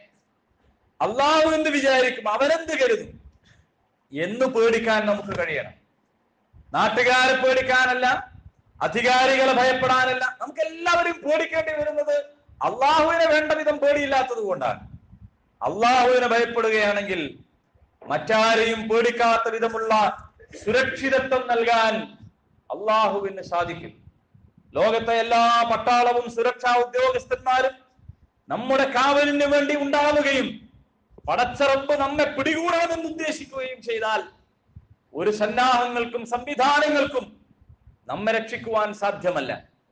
S1: അള്ളാഹു എന്ത് വിചാരിക്കും അവരെന്ത് കരുതും എന്ന് പേടിക്കാൻ നമുക്ക് കഴിയണം നാട്ടുകാരെ പേടിക്കാനല്ല അധികാരികളെ ഭയപ്പെടാനല്ല നമുക്ക് എല്ലാവരും പേടിക്കേണ്ടി വരുന്നത് അള്ളാഹുവിനെ വേണ്ട വിധം പേടിയില്ലാത്തത് കൊണ്ടാണ് അള്ളാഹുവിനെ ഭയപ്പെടുകയാണെങ്കിൽ മറ്റാരെയും പേടിക്കാത്ത വിധമുള്ള സുരക്ഷിതത്വം നൽകാൻ അള്ളാഹുവിന് സാധിക്കും ലോകത്തെ എല്ലാ പട്ടാളവും സുരക്ഷാ ഉദ്യോഗസ്ഥന്മാരും നമ്മുടെ കാവലിന് വേണ്ടി ഉണ്ടാവുകയും പടച്ചറപ്പ് നമ്മെ പിടികൂടാമെന്ന് ഉദ്ദേശിക്കുകയും ചെയ്താൽ ഒരു സന്നാഹങ്ങൾക്കും സംവിധാനങ്ങൾക്കും നമ്മെ രക്ഷിക്കുവാൻ സാധ്യമല്ല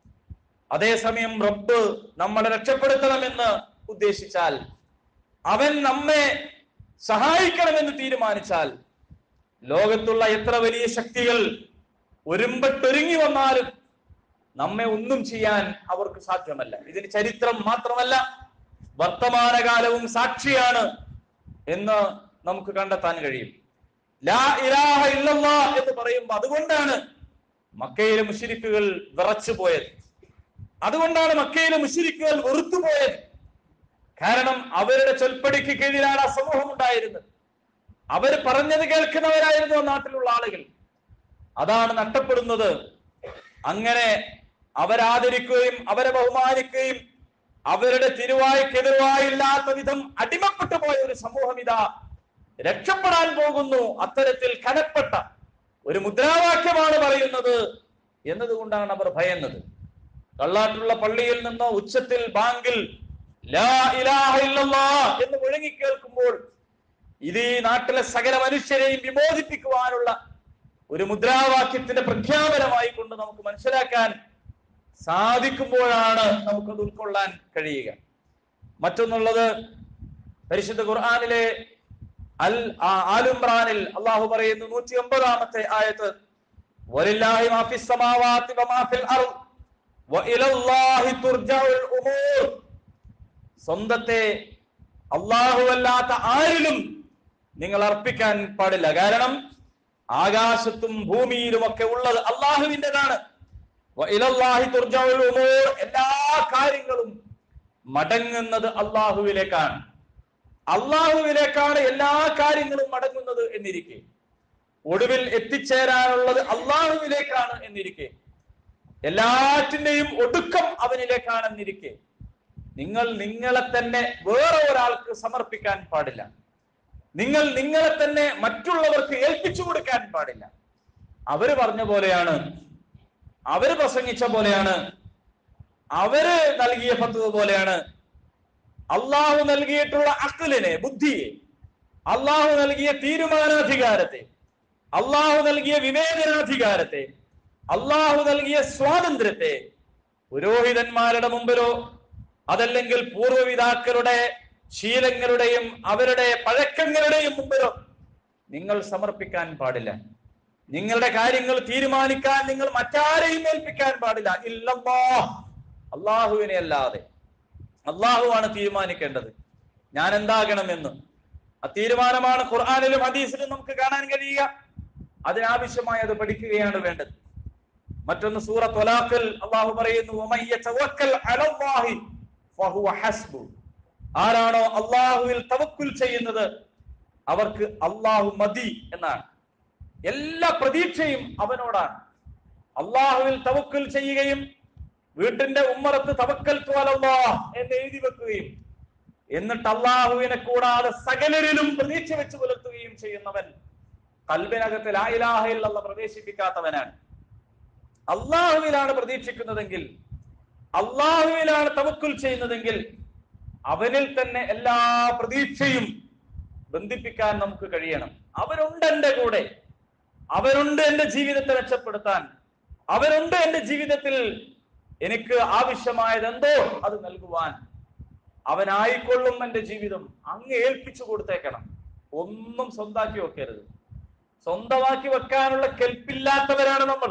S1: അതേസമയം റബ്ബ് നമ്മളെ രക്ഷപ്പെടുത്തണമെന്ന് ഉദ്ദേശിച്ചാൽ അവൻ നമ്മെ സഹായിക്കണമെന്ന് തീരുമാനിച്ചാൽ ലോകത്തുള്ള എത്ര വലിയ ശക്തികൾ ഒരുമ്പെട്ടൊരുങ്ങി വന്നാലും നമ്മെ ഒന്നും ചെയ്യാൻ അവർക്ക് സാധ്യമല്ല ഇതിന് ചരിത്രം മാത്രമല്ല വർത്തമാനകാലവും സാക്ഷിയാണ് എന്ന് നമുക്ക് കണ്ടെത്താൻ കഴിയും ലാ ഇലാഹ ഇല്ലല്ലാ എന്ന് പറയുമ്പോൾ അതുകൊണ്ടാണ് മക്കയിലെ മുഷിരിക്കുകൾ വിറച്ചു പോയത് അതുകൊണ്ടാണ് മക്കയിലെ മുഷിരിക്കുകൾ വെറുത്തു പോയത് കാരണം അവരുടെ ചൊൽപ്പടിക്ക് കീഴിലാണ് ആ സമൂഹം ഉണ്ടായിരുന്നത് അവർ പറഞ്ഞത് കേൾക്കുന്നവരായിരുന്നു ആ നാട്ടിലുള്ള ആളുകൾ അതാണ് നഷ്ടപ്പെടുന്നത് അങ്ങനെ അവരാദരിക്കുകയും അവരെ ബഹുമാനിക്കുകയും അവരുടെ തിരുവായ്ക്കെതിരുവായില്ലാത്ത വിധം അടിമപ്പെട്ടു പോയ ഒരു സമൂഹം ഇതാ രക്ഷപ്പെടാൻ പോകുന്നു അത്തരത്തിൽ കനപ്പെട്ട ഒരു മുദ്രാവാക്യമാണ് പറയുന്നത് എന്നതുകൊണ്ടാണ് അവർ ഭയന്നത് കള്ളാട്ടുള്ള പള്ളിയിൽ നിന്ന് ഉച്ചത്തിൽ ബാങ്കിൽ ലാ ഇലാഹ ഇല്ലല്ലാ എന്ന് മുഴങ്ങി കേൾക്കുമ്പോൾ ഇത് ഈ നാട്ടിലെ സകല മനുഷ്യരെയും വിമോചിപ്പിക്കുവാനുള്ള ഒരു മുദ്രാവാക്യത്തിന്റെ പ്രഖ്യാപനമായി കൊണ്ട് നമുക്ക് മനസ്സിലാക്കാൻ സാധിക്കുമ്പോഴാണ് നമുക്കത് ഉൾക്കൊള്ളാൻ കഴിയുക മറ്റൊന്നുള്ളത് പരിശുദ്ധ ഖുർആാനിലെ അൽ ആലുംറാനിൽ അള്ളാഹു പറയുന്നു നൂറ്റി ഒമ്പതാമത്തെ ആയത്ത് വലില്ലാഹി മാ ഫിസ് സമാവാതി വമാ ഫിൽ അർദ് വഇലല്ലാഹി തുർജഉൽ ഉമൂർ സ്വന്തത്തെ അല്ലാഹുവല്ലാത്ത ആരിലും നിങ്ങൾ അർപ്പിക്കാൻ പാടില്ല കാരണം ആകാശത്തും ഭൂമിയിലും ഒക്കെ ഉള്ളത് അള്ളാഹുവിൻ്റെതാണ് വഇലല്ലാഹി തുർജഉൽ ഉമൂർ എല്ലാ കാര്യങ്ങളും മടങ്ങുന്നത് അള്ളാഹുവിലേക്കാണ് അള്ളാഹുവിലേക്കാണ് എല്ലാ കാര്യങ്ങളും മടങ്ങുന്നത് എന്നിരിക്കെ ഒടുവിൽ എത്തിച്ചേരാനുള്ളത് അള്ളാഹുവിലേക്കാണ് എന്നിരിക്കെ എല്ലാറ്റിന്റെയും ഒടുക്കം അവനിലേക്കാണെന്നിരിക്കെ നിങ്ങൾ നിങ്ങളെ തന്നെ വേറെ ഒരാൾക്ക് സമർപ്പിക്കാൻ പാടില്ല നിങ്ങൾ നിങ്ങളെ തന്നെ മറ്റുള്ളവർക്ക് ഏൽപ്പിച്ചു കൊടുക്കാൻ പാടില്ല അവര് പറഞ്ഞ പോലെയാണ് അവര് പ്രസംഗിച്ച പോലെയാണ് അവര് നൽകിയ ഫത്വ പോലെയാണ് അള്ളാഹു നൽകിയിട്ടുള്ള അക്കലിനെ ബുദ്ധിയെ അള്ളാഹു നൽകിയ തീരുമാനാധികാരത്തെ അള്ളാഹു നൽകിയ വിവേചനാധികാരത്തെ അള്ളാഹു നൽകിയ സ്വാതന്ത്ര്യത്തെ പുരോഹിതന്മാരുടെ മുമ്പിലോ അതല്ലെങ്കിൽ പൂർവ്വപിതാക്കളുടെ ശീലങ്ങളുടെയും അവരുടെ പഴക്കങ്ങളുടെയും മുമ്പിലോ നിങ്ങൾ സമർപ്പിക്കാൻ പാടില്ല നിങ്ങളുടെ കാര്യങ്ങൾ തീരുമാനിക്കാൻ നിങ്ങൾ മറ്റാരെയും ഏൽപ്പിക്കാൻ പാടില്ല ഇല്ലല്ലോ അള്ളാഹുവിനെ അല്ലാതെ അള്ളാഹുവാണ് തീരുമാനിക്കേണ്ടത് ഞാൻ എന്താകണമെന്ന് ആ തീരുമാനമാണ് ഖുർആാനിലും ഹദീസിലും നമുക്ക് കാണാൻ കഴിയുക അതിനാവശ്യമായി അത് പഠിക്കുകയാണ് വേണ്ടത് മറ്റൊന്ന് സൂറത്ത് വലാഖിൽ അള്ളാഹു പറയുന്നു "വമൻ യതവക്കൽ അലല്ലാഹി ഫഹുവ ഹസ്ബു." ആരാണോ അള്ളാഹുവിൽ തവക്കുൽ ചെയ്യുന്നത് അവർക്ക് അള്ളാഹു മതി എന്നാണ് എല്ലാ പ്രതീക്ഷയും അവനോടാണ് അള്ളാഹുവിൽ തവക്കുൽ ചെയ്യുകയും വീട്ടിന്റെ ഉമ്മറത്ത് തവക്കൽ തോലല്ലാ എന്ന് എഴുതി വെക്കുകയും എന്നിട്ട് അള്ളാഹുവിനെ കൂടാതെ സകലരിലും പ്രതീക്ഷ വെച്ച് പുലർത്തുകയും ചെയ്യുന്നവൻ കൽബിനകത്ത് ലായിലാഹയിലുള്ള പ്രവേശിപ്പിക്കാത്തവനാണ് അള്ളാഹുവിലാണ് പ്രതീക്ഷിക്കുന്നതെങ്കിൽ അള്ളാഹുവിലാണ് തവക്കുൽ ചെയ്യുന്നതെങ്കിൽ അവനിൽ തന്നെ എല്ലാ പ്രതീക്ഷയും ബന്ധിപ്പിക്കാൻ നമുക്ക് കഴിയണം അവരുണ്ട് എന്റെ കൂടെ അവരുണ്ട് എന്റെ ജീവിതത്തെ രക്ഷപ്പെടുത്താൻ അവരുണ്ട് എന്റെ ജീവിതത്തിൽ എനിക്ക് ആവശ്യമായത് എന്തോ അത് നൽകുവാൻ അവനായിക്കൊള്ളും എന്റെ ജീവിതം അങ്ങ് ഏൽപ്പിച്ചു കൊടുത്തേക്കണം ഒന്നും സ്വന്താക്കി വെക്കരുത് സ്വന്തമാക്കി വെക്കാനുള്ള കെൽപ്പില്ലാത്തവരാണ് നമ്മൾ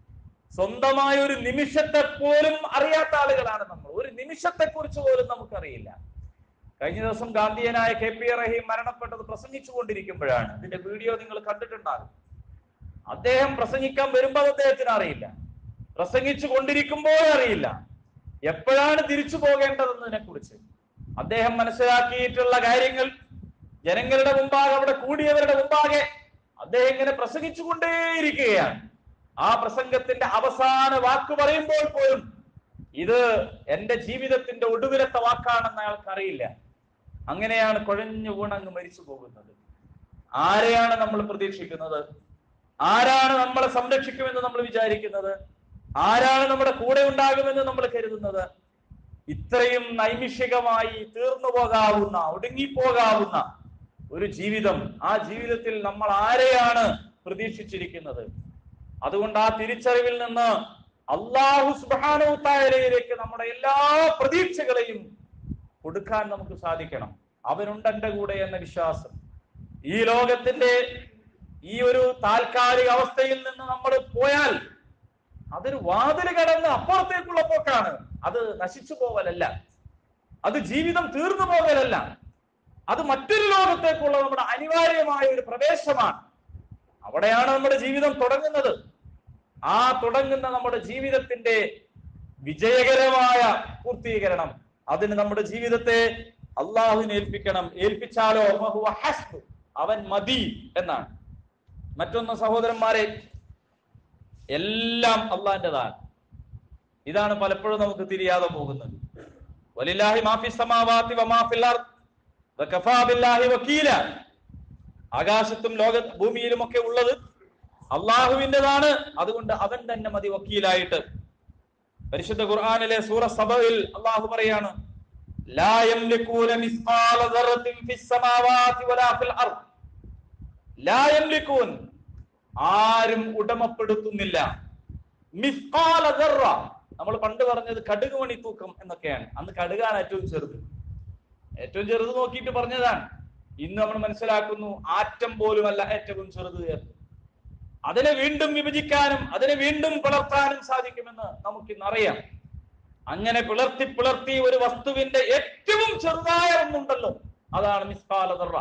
S1: സ്വന്തമായ ഒരു നിമിഷത്തെ പോലും അറിയാത്ത ആളുകളാണ് നമ്മൾ ഒരു നിമിഷത്തെ കുറിച്ച് പോലും നമുക്കറിയില്ല കഴിഞ്ഞ ദിവസം ഗാന്ധിയനായ കെ പി റഹീം മരണപ്പെട്ടത് പ്രസംഗിച്ചു കൊണ്ടിരിക്കുമ്പോഴാണ് ഇതിന്റെ വീഡിയോ നിങ്ങൾ കണ്ടിട്ടുണ്ടാകും അദ്ദേഹം പ്രസംഗിക്കാൻ വരുമ്പോൾ അദ്ദേഹത്തിന് അറിയില്ല പ്രസംഗിച്ചു കൊണ്ടിരിക്കുമ്പോൾ അറിയില്ല എപ്പോഴാണ് തിരിച്ചു പോകേണ്ടതെന്നതിനെ കുറിച്ച് അദ്ദേഹം മനസ്സിലാക്കിയിട്ടുള്ള കാര്യങ്ങൾ ജനങ്ങളുടെ മുമ്പാകെ അവിടെ കൂടിയവരുടെ മുമ്പാകെ അദ്ദേഹം ഇങ്ങനെ പ്രസംഗിച്ചു കൊണ്ടേയിരിക്കുകയാണ് ആ പ്രസംഗത്തിന്റെ അവസാന വാക്ക് പറയുമ്പോൾ പോലും ഇത് എന്റെ ജീവിതത്തിന്റെ ഒടുവിലത്തെ വാക്കാണെന്ന് അയാൾക്ക് അറിയില്ല അങ്ങനെയാണ് കുഴഞ്ഞു വീണങ്ങ് മരിച്ചു പോകുന്നത് ആരെയാണ് നമ്മൾ പ്രതീക്ഷിക്കുന്നത് ആരാണ് നമ്മളെ സംരക്ഷിക്കുമെന്ന് നമ്മൾ വിചാരിക്കുന്നത് ആരാണ് നമ്മുടെ കൂടെ ഉണ്ടാകുമെന്ന് നമ്മൾ കരുതുന്നത് ഇത്രയും നൈമിഷികമായി തീർന്നു പോകാവുന്ന ഒടുങ്ങിപ്പോകാവുന്ന ഒരു ജീവിതം ആ ജീവിതത്തിൽ നമ്മൾ ആരെയാണ് പ്രതീക്ഷിച്ചിരിക്കുന്നത് അതുകൊണ്ട് ആ തിരിച്ചറിവിൽ നിന്ന് അള്ളാഹു സുബാനോത്തായാലയിലേക്ക് നമ്മുടെ എല്ലാ പ്രതീക്ഷകളെയും കൊടുക്കാൻ നമുക്ക് സാധിക്കണം അവനുണ്ട് എന്റെ കൂടെ എന്ന വിശ്വാസം ഈ ലോകത്തിന്റെ ഈ ഒരു താൽക്കാലിക അവസ്ഥയിൽ നിന്ന് നമ്മൾ പോയാൽ അതൊരു വാതില് കടന്ന് അപ്പുറത്തേക്കുള്ള പോക്കാണ് അത് നശിച്ചു പോവലല്ല അത് ജീവിതം തീർന്നു പോകലല്ല അത് മറ്റൊരു ലോകത്തേക്കുള്ള നമ്മുടെ അനിവാര്യമായ ഒരു പ്രവേശമാണ് അവിടെയാണ് നമ്മുടെ ജീവിതം തുടങ്ങുന്നത് ആ തുടങ്ങുന്ന നമ്മുടെ ജീവിതത്തിന്റെ വിജയകരമായ പൂർത്തീകരണം അതിന് നമ്മുടെ ജീവിതത്തെ അള്ളാഹുവിനെ ഏൽപ്പിക്കണം ഏൽപ്പിച്ചാലോ വഹുവ ഹസ്ബ്. അവൻ മതി എന്നാണ് മറ്റൊന്ന് സഹോദരന്മാരെ എല്ലാം അള്ളാന്റെതാണ് ഇതാണ് പലപ്പോഴും നമുക്ക് തിരിയാതെ പോകുന്നത് വലില്ലാഹി മാഫി സമാവാതി വമാഫിൽ അർദ് വകഫാ ബില്ലാഹി വക്കീല ആകാശത്തും ലോക ഭൂമിയിലും ഒക്കെ ഉള്ളത് അള്ളാഹുവിൻ്റെതാണ് അതുകൊണ്ട് അവൻ തന്നെ മതി വക്കീലായിട്ട് പരിശുദ്ധ ഖുർആനിലെ സൂറ സബയിൽ അള്ളാഹു പറയാണ് ലാ യംലികൂന മിസ്ഖാല ദർറത്തിൻ ഫിസ് സമാവാതി വലാ ഫിൽ അർദ് ലാ യംലികൂൻ ആരും ഉടമപ്പെടുത്തുന്നില്ല മിസ്ഖാല ദർറ നമ്മൾ പണ്ട് പറഞ്ഞത് കടുക് മണി തൂക്കം എന്നൊക്കെയാണ് അന്ന് കടുകാണ് ഏറ്റവും ചെറുത് ഏറ്റവും ചെറുത് നോക്കിയിട്ട് പറഞ്ഞതാണ് ഇന്ന് നമ്മൾ മനസ്സിലാക്കുന്നു ആറ്റം പോലുമല്ല ഏറ്റവും ചെറുത് എന്ന് അതിനെ വീണ്ടും വിഭജിക്കാനും അതിനെ വീണ്ടും പിളർത്താനും സാധിക്കുമെന്ന് നമുക്കിന്ന് അറിയാം അങ്ങനെ പിളർത്തി പിളർത്തി ഒരു വസ്തുവിന്റെ ഏറ്റവും ചെറുതായ ഒന്നുണ്ടല്ലോ അതാണ് മിസ്കാല ദർറ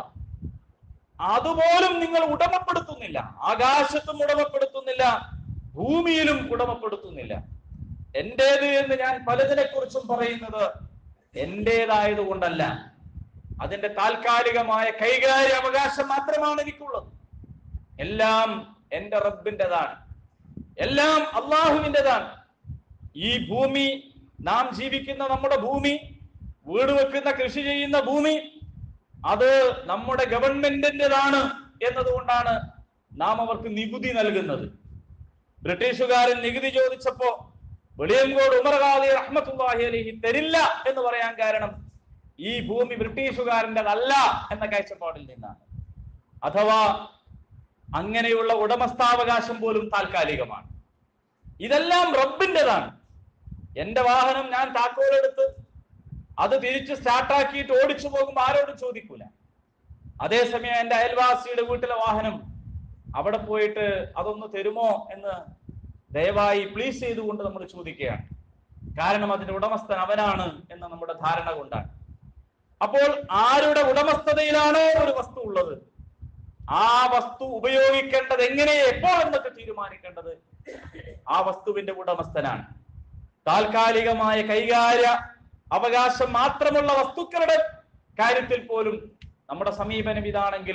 S1: അതുപോലും നിങ്ങൾ ഉടമപ്പെടുത്തുന്നില്ല ആകാശത്തും ഉടമപ്പെടുത്തുന്നില്ല ഭൂമിയിലും ഉടമപ്പെടുത്തുന്നില്ല എന്റേത് എന്ന് ഞാൻ പലതിനെ കുറിച്ചും പറയുന്നത് എന്റേതായത് കൊണ്ടല്ല അതിന്റെ താൽക്കാലികമായ കൈകാര്യ അവകാശം മാത്രമാണ് എനിക്കുള്ളത് എല്ലാം എന്റെ റബ്ബിൻ്റെതാണ് എല്ലാം അള്ളാഹുവിൻ്റെതാണ് ഈ ഭൂമി നാം ജീവിക്കുന്ന നമ്മുടെ ഭൂമി വീട് വെക്കുന്ന കൃഷി ചെയ്യുന്ന ഭൂമി അത് നമ്മുടെ ഗവൺമെന്റിൻ്റെതാണ് എന്നതുകൊണ്ടാണ് നാം അവർക്ക് നികുതി നൽകുന്നത് ബ്രിട്ടീഷുകാരൻ നികുതി ചോദിച്ചപ്പോ വെളിയങ്കോട് ഉമർ ഖാദി റഹ്മത്തുള്ളാഹി അലൈഹി തരില്ല എന്ന് പറയാൻ കാരണം ഈ ഭൂമി ബ്രിട്ടീഷുകാരൻ്റെതല്ല എന്ന കാഴ്ചപ്പാടിൽ നിന്നാണ് അഥവാ അങ്ങനെയുള്ള ഉടമസ്ഥാവകാശം പോലും താൽക്കാലികമാണ് ഇതെല്ലാം റബ്ബിൻ്റെതാണ് എന്റെ വാഹനം ഞാൻ താക്കോലെടുത്ത് അത് തിരിച്ച് സ്റ്റാർട്ടാക്കിയിട്ട് ഓടിച്ചു പോകുമ്പോൾ ആരോടും ചോദിക്കൂല അതേസമയം എന്റെ അയൽവാസിയുടെ വീട്ടിലെ വാഹനം അവിടെ പോയിട്ട് അതൊന്ന് തരുമോ എന്ന് ദയവായി പ്ലീസ് ചെയ്തുകൊണ്ട് നമ്മൾ ചോദിക്കുകയാണ് കാരണം അതിന്റെ ഉടമസ്ഥൻ അവനാണ് എന്ന നമ്മുടെ ധാരണ കൊണ്ടാണ് അപ്പോൾ ആരുടെ ഉടമസ്ഥതയിലാണോ ഒരു വസ്തു ഉള്ളത് ആ വസ്തു ഉപയോഗിക്കേണ്ടത് എങ്ങനെ എപ്പോൾ എന്നൊക്കെ തീരുമാനിക്കേണ്ടത് ആ വസ്തുവിന്റെ ഉടമസ്ഥനാണ് താൽക്കാലികമായ കൈകാര്യ അവകാശം മാത്രമുള്ള വസ്തുക്കളുടെ കാര്യത്തിൽ പോലും നമ്മുടെ സമീപനം ഇതാണെങ്കിൽ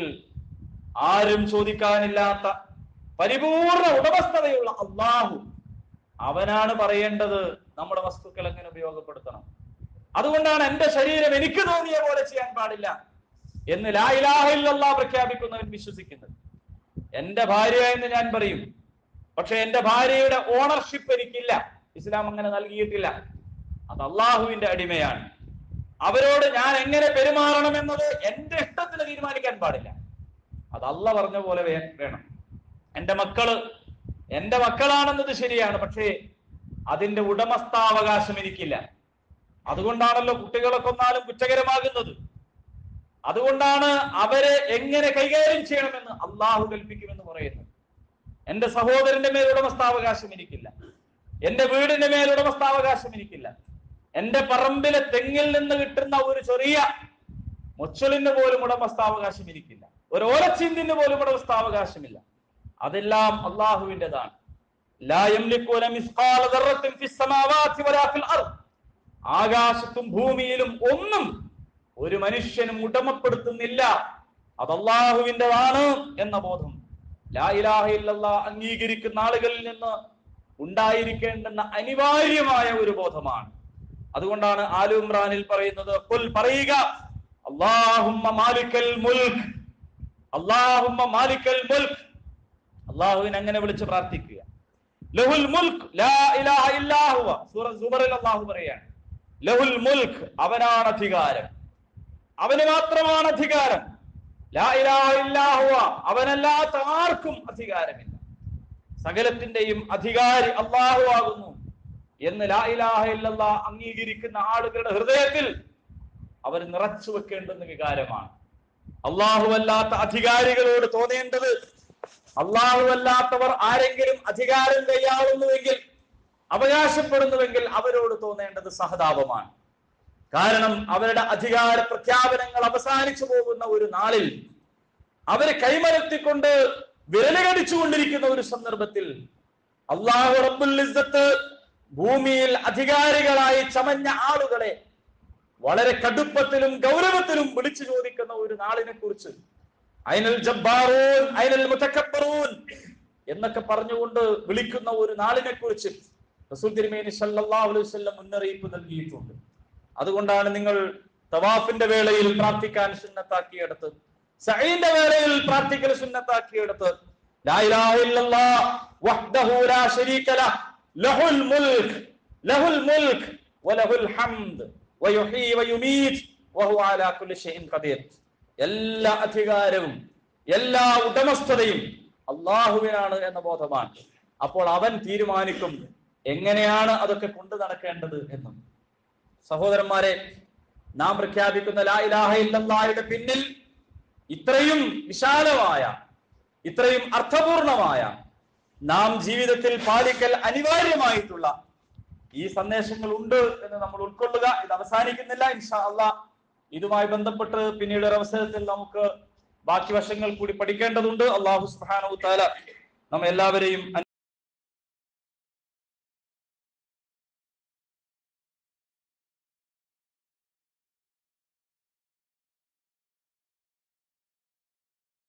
S1: ആരും ചോദിക്കാനില്ലാത്ത പരിപൂർണ ഉടമസ്ഥതയുള്ള അള്ളാഹു അവനാണ് പറയേണ്ടത് നമ്മുടെ വസ്തുക്കൾ എങ്ങനെ ഉപയോഗപ്പെടുത്തണം അതുകൊണ്ടാണ് എന്റെ ശരീരം എനിക്ക് തോന്നിയ പോലെ ചെയ്യാൻ പാടില്ല എന്ന് ലാ ഇലാഹ ഇല്ലല്ലാ പ്രഖ്യാപിക്കുന്നവൻ വിശ്വസിക്കുന്നത് എന്റെ ഭാര്യ എന്ന് ഞാൻ പറയും പക്ഷെ എന്റെ ഭാര്യയുടെ ഓണർഷിപ്പ് എനിക്കില്ല ഇസ്ലാം അങ്ങനെ നൽകിയിട്ടില്ല അത് അള്ളാഹുവിന്റെ അടിമയാണ് അവരോട് ഞാൻ എങ്ങനെ പെരുമാറണം എന്നത് എന്റെ ഇഷ്ടത്തിന് തീരുമാനിക്കാൻ പാടില്ല അത് അല്ല പറഞ്ഞ പോലെ വേ- വേണം എന്റെ മക്കള് എന്റെ മക്കളാണെന്നത് ശരിയാണ് പക്ഷേ അതിന്റെ ഉടമസ്ഥാവകാശം എനിക്കില്ല അതുകൊണ്ടാണല്ലോ കുട്ടികളെ കൊന്നാലും കുറ്റകരമാകുന്നത് അതുകൊണ്ടാണ് അവരെ എങ്ങനെ കൈകാര്യം ചെയ്യണമെന്ന് അള്ളാഹു കൽപ്പിക്കുമെന്ന് പറയുന്നത് എന്റെ സഹോദരന്റെ മേൽ ഉടമസ്ഥാവകാശം എനിക്കില്ല എന്റെ വീടിന്റെ മേൽ ഉടമസ്ഥാവകാശം എനിക്കില്ല എന്റെ പറമ്പിലെ തെങ്ങിൽ നിന്ന് കിട്ടുന്ന ഒരു ചെറിയ മുച്ചലിന് പോലും ഉടമസ്ഥാവകാശം എനിക്കില്ല ഒരു ഓലച്ചിന്തിന് പോലും ഉടമസ്ഥാവകാശമില്ല അതെല്ലാം അള്ളാഹുവിൻ്റെതാണ് ലാ യംലികൂന മിസ്ഖാല ദർറത്തിൻ ഫിസ് സമാവാതി വലാ ഫിൽ അർദ് ആകാശത്തും ഭൂമിയിലും ഒന്നും ഒരു മനുഷ്യനും ഉടമപ്പെടുത്തുന്നില്ല അത് അള്ളാഹുവിൻ്റെതാണ് എന്ന ബോധം ലാ ഇലാഹ ഇല്ലല്ലാ അംഗീകരിക്കുന്ന ആളുകളിൽ നിന്ന് ഉണ്ടായിരിക്കേണ്ടുന്ന അനിവാര്യമായ ഒരു ബോധമാണ് അതുകൊണ്ടാണ് ആലു ഇമ്രാനിൽ പറയുന്നത് "ഖുൽ പറയുക അല്ലാഹുമ്മ മാലിക്കൽ മുൽക്ക് അല്ലാഹുമ്മ മാലിക്കൽ മുൽക്ക് അള്ളാഹുവിനെ അങ്ങനെ വിളിച്ച് പ്രാർത്ഥിക്കുക ലഹുൽ മുൽക്ക് ലാ ഇലാഹ ഇല്ലാ ഹുവ സൂറ സുമറിൽ അള്ളാഹു പറയാണ് ലഹുൽ മുൽക്ക് അവനാണ് അധികാരം അവന് മാത്രമാണ് അധികാരം ലാ ഇലാഹ ഇല്ലാ ഹുവ അവനല്ലാത്ത ആർക്കും അധികാരമില്ല സകലത്തിന്റെയും അധികാരി അള്ളാഹു ആകുന്നു എന്ന് ലാ ഇലാഹ ഇല്ലല്ലാ അംഗീകരിക്കുന്ന ആളുകളുടെ ഹൃദയത്തിൽ അവർ നിറച്ചു വെക്കേണ്ടുന്ന വികാരമാണ് അല്ലാത്ത അധികാരികളോട് തോന്നേണ്ടത് അല്ലാത്തവർ ആരെങ്കിലും അധികാരം കൈയാളുന്നുവെങ്കിൽ അവകാശപ്പെടുന്നുവെങ്കിൽ അവരോട് തോന്നേണ്ടത് സഹതാപമാണ് കാരണം അവരുടെ അധികാര പ്രഖ്യാപനങ്ങൾ അവസാനിച്ചു പോകുന്ന ഒരു നാളിൽ അവര് കൈമലർത്തിക്കൊണ്ട് വിരലുകടിച്ചുകൊണ്ടിരിക്കുന്ന ഒരു സന്ദർഭത്തിൽ അള്ളാഹു റബ്ബുൽ ഇസ്സത്ത് ഭൂമിയിൽ അധികാരികളായി ചമഞ്ഞ ആളുകളെ വളരെ കടുപ്പത്തിലും ഗൗരവത്തിലും വിളിച്ചു ചോദിക്കുന്ന ഒരു നാളിനെ കുറിച്ച് അയിനൽ ജബ്ബാറൂൻ അയിനൽ മുതക്കബ്ബറൂൻ എന്നൊക്കെ പറഞ്ഞുകൊണ്ട് വിളിക്കുന്ന ഒരു നാളിനെ കുറിച്ച് റസൂൽ തിരുമേനി സല്ലല്ലാഹു അലൈഹി വസല്ലം മുന്നറിയിപ്പ് നൽകിയിട്ടുണ്ട് അതുകൊണ്ടാണ് നിങ്ങൾ തവാഫിന്റെ വേളയിൽ പ്രാർത്ഥിക്കാൻ സുന്നത്താക്കിയെടുത്ത് സഈന്റെ വേളയിൽ പ്രാർത്ഥിക്കൽ സുന്നത്താക്കിയെടുത്ത് ലാ ഇലാഹ ഇല്ലല്ലാഹ് വഹ്ദഹു ലാ ശരീക ലഹ് ലഹുൽ മുൽക്ക് ലഹുൽ മുൽക്ക് വലഹുൽ ഹംദ് വയുഹീ വയുമീത് വഹുവ അലാ കുല്ലി ഷൈഇൻ ഖദീർ എല്ലാ അധികാരവും എല്ലാ ഉടമസ്ഥതയും അള്ളാഹുവിനാണ് എന്ന ബോധമാണ് അപ്പോൾ അവൻ തീരുമാനിക്കും എങ്ങനെയാണ് അതൊക്കെ കൊണ്ടു നടക്കേണ്ടത് എന്നും സഹോദരന്മാരെ നാം പ്രഖ്യാപിക്കുന്ന ലാ ഇലാഹ ഇല്ലല്ലാഹയുടെ പിന്നിൽ ഇത്രയും വിശാലമായ ഇത്രയും അർത്ഥപൂർണമായ നാം ജീവിതത്തിൽ പാലിക്കൽ അനിവാര്യമായിട്ടുള്ള ഈ സന്ദേശങ്ങൾ ഉണ്ട് എന്ന് നമ്മൾ ഉൾക്കൊള്ളുക ഇത് അവസാനിക്കുന്നില്ല ഇൻഷാ അള്ളാ ഇതുമായി ബന്ധപ്പെട്ട് പിന്നീട് ഒരു അവസരത്തിൽ നമുക്ക് ബാക്കി വശങ്ങൾ കൂടി പഠിക്കേണ്ടതുണ്ട് അള്ളാഹു സുബ്ഹാനഹു തആല നമ്മ എല്ലാവരെയും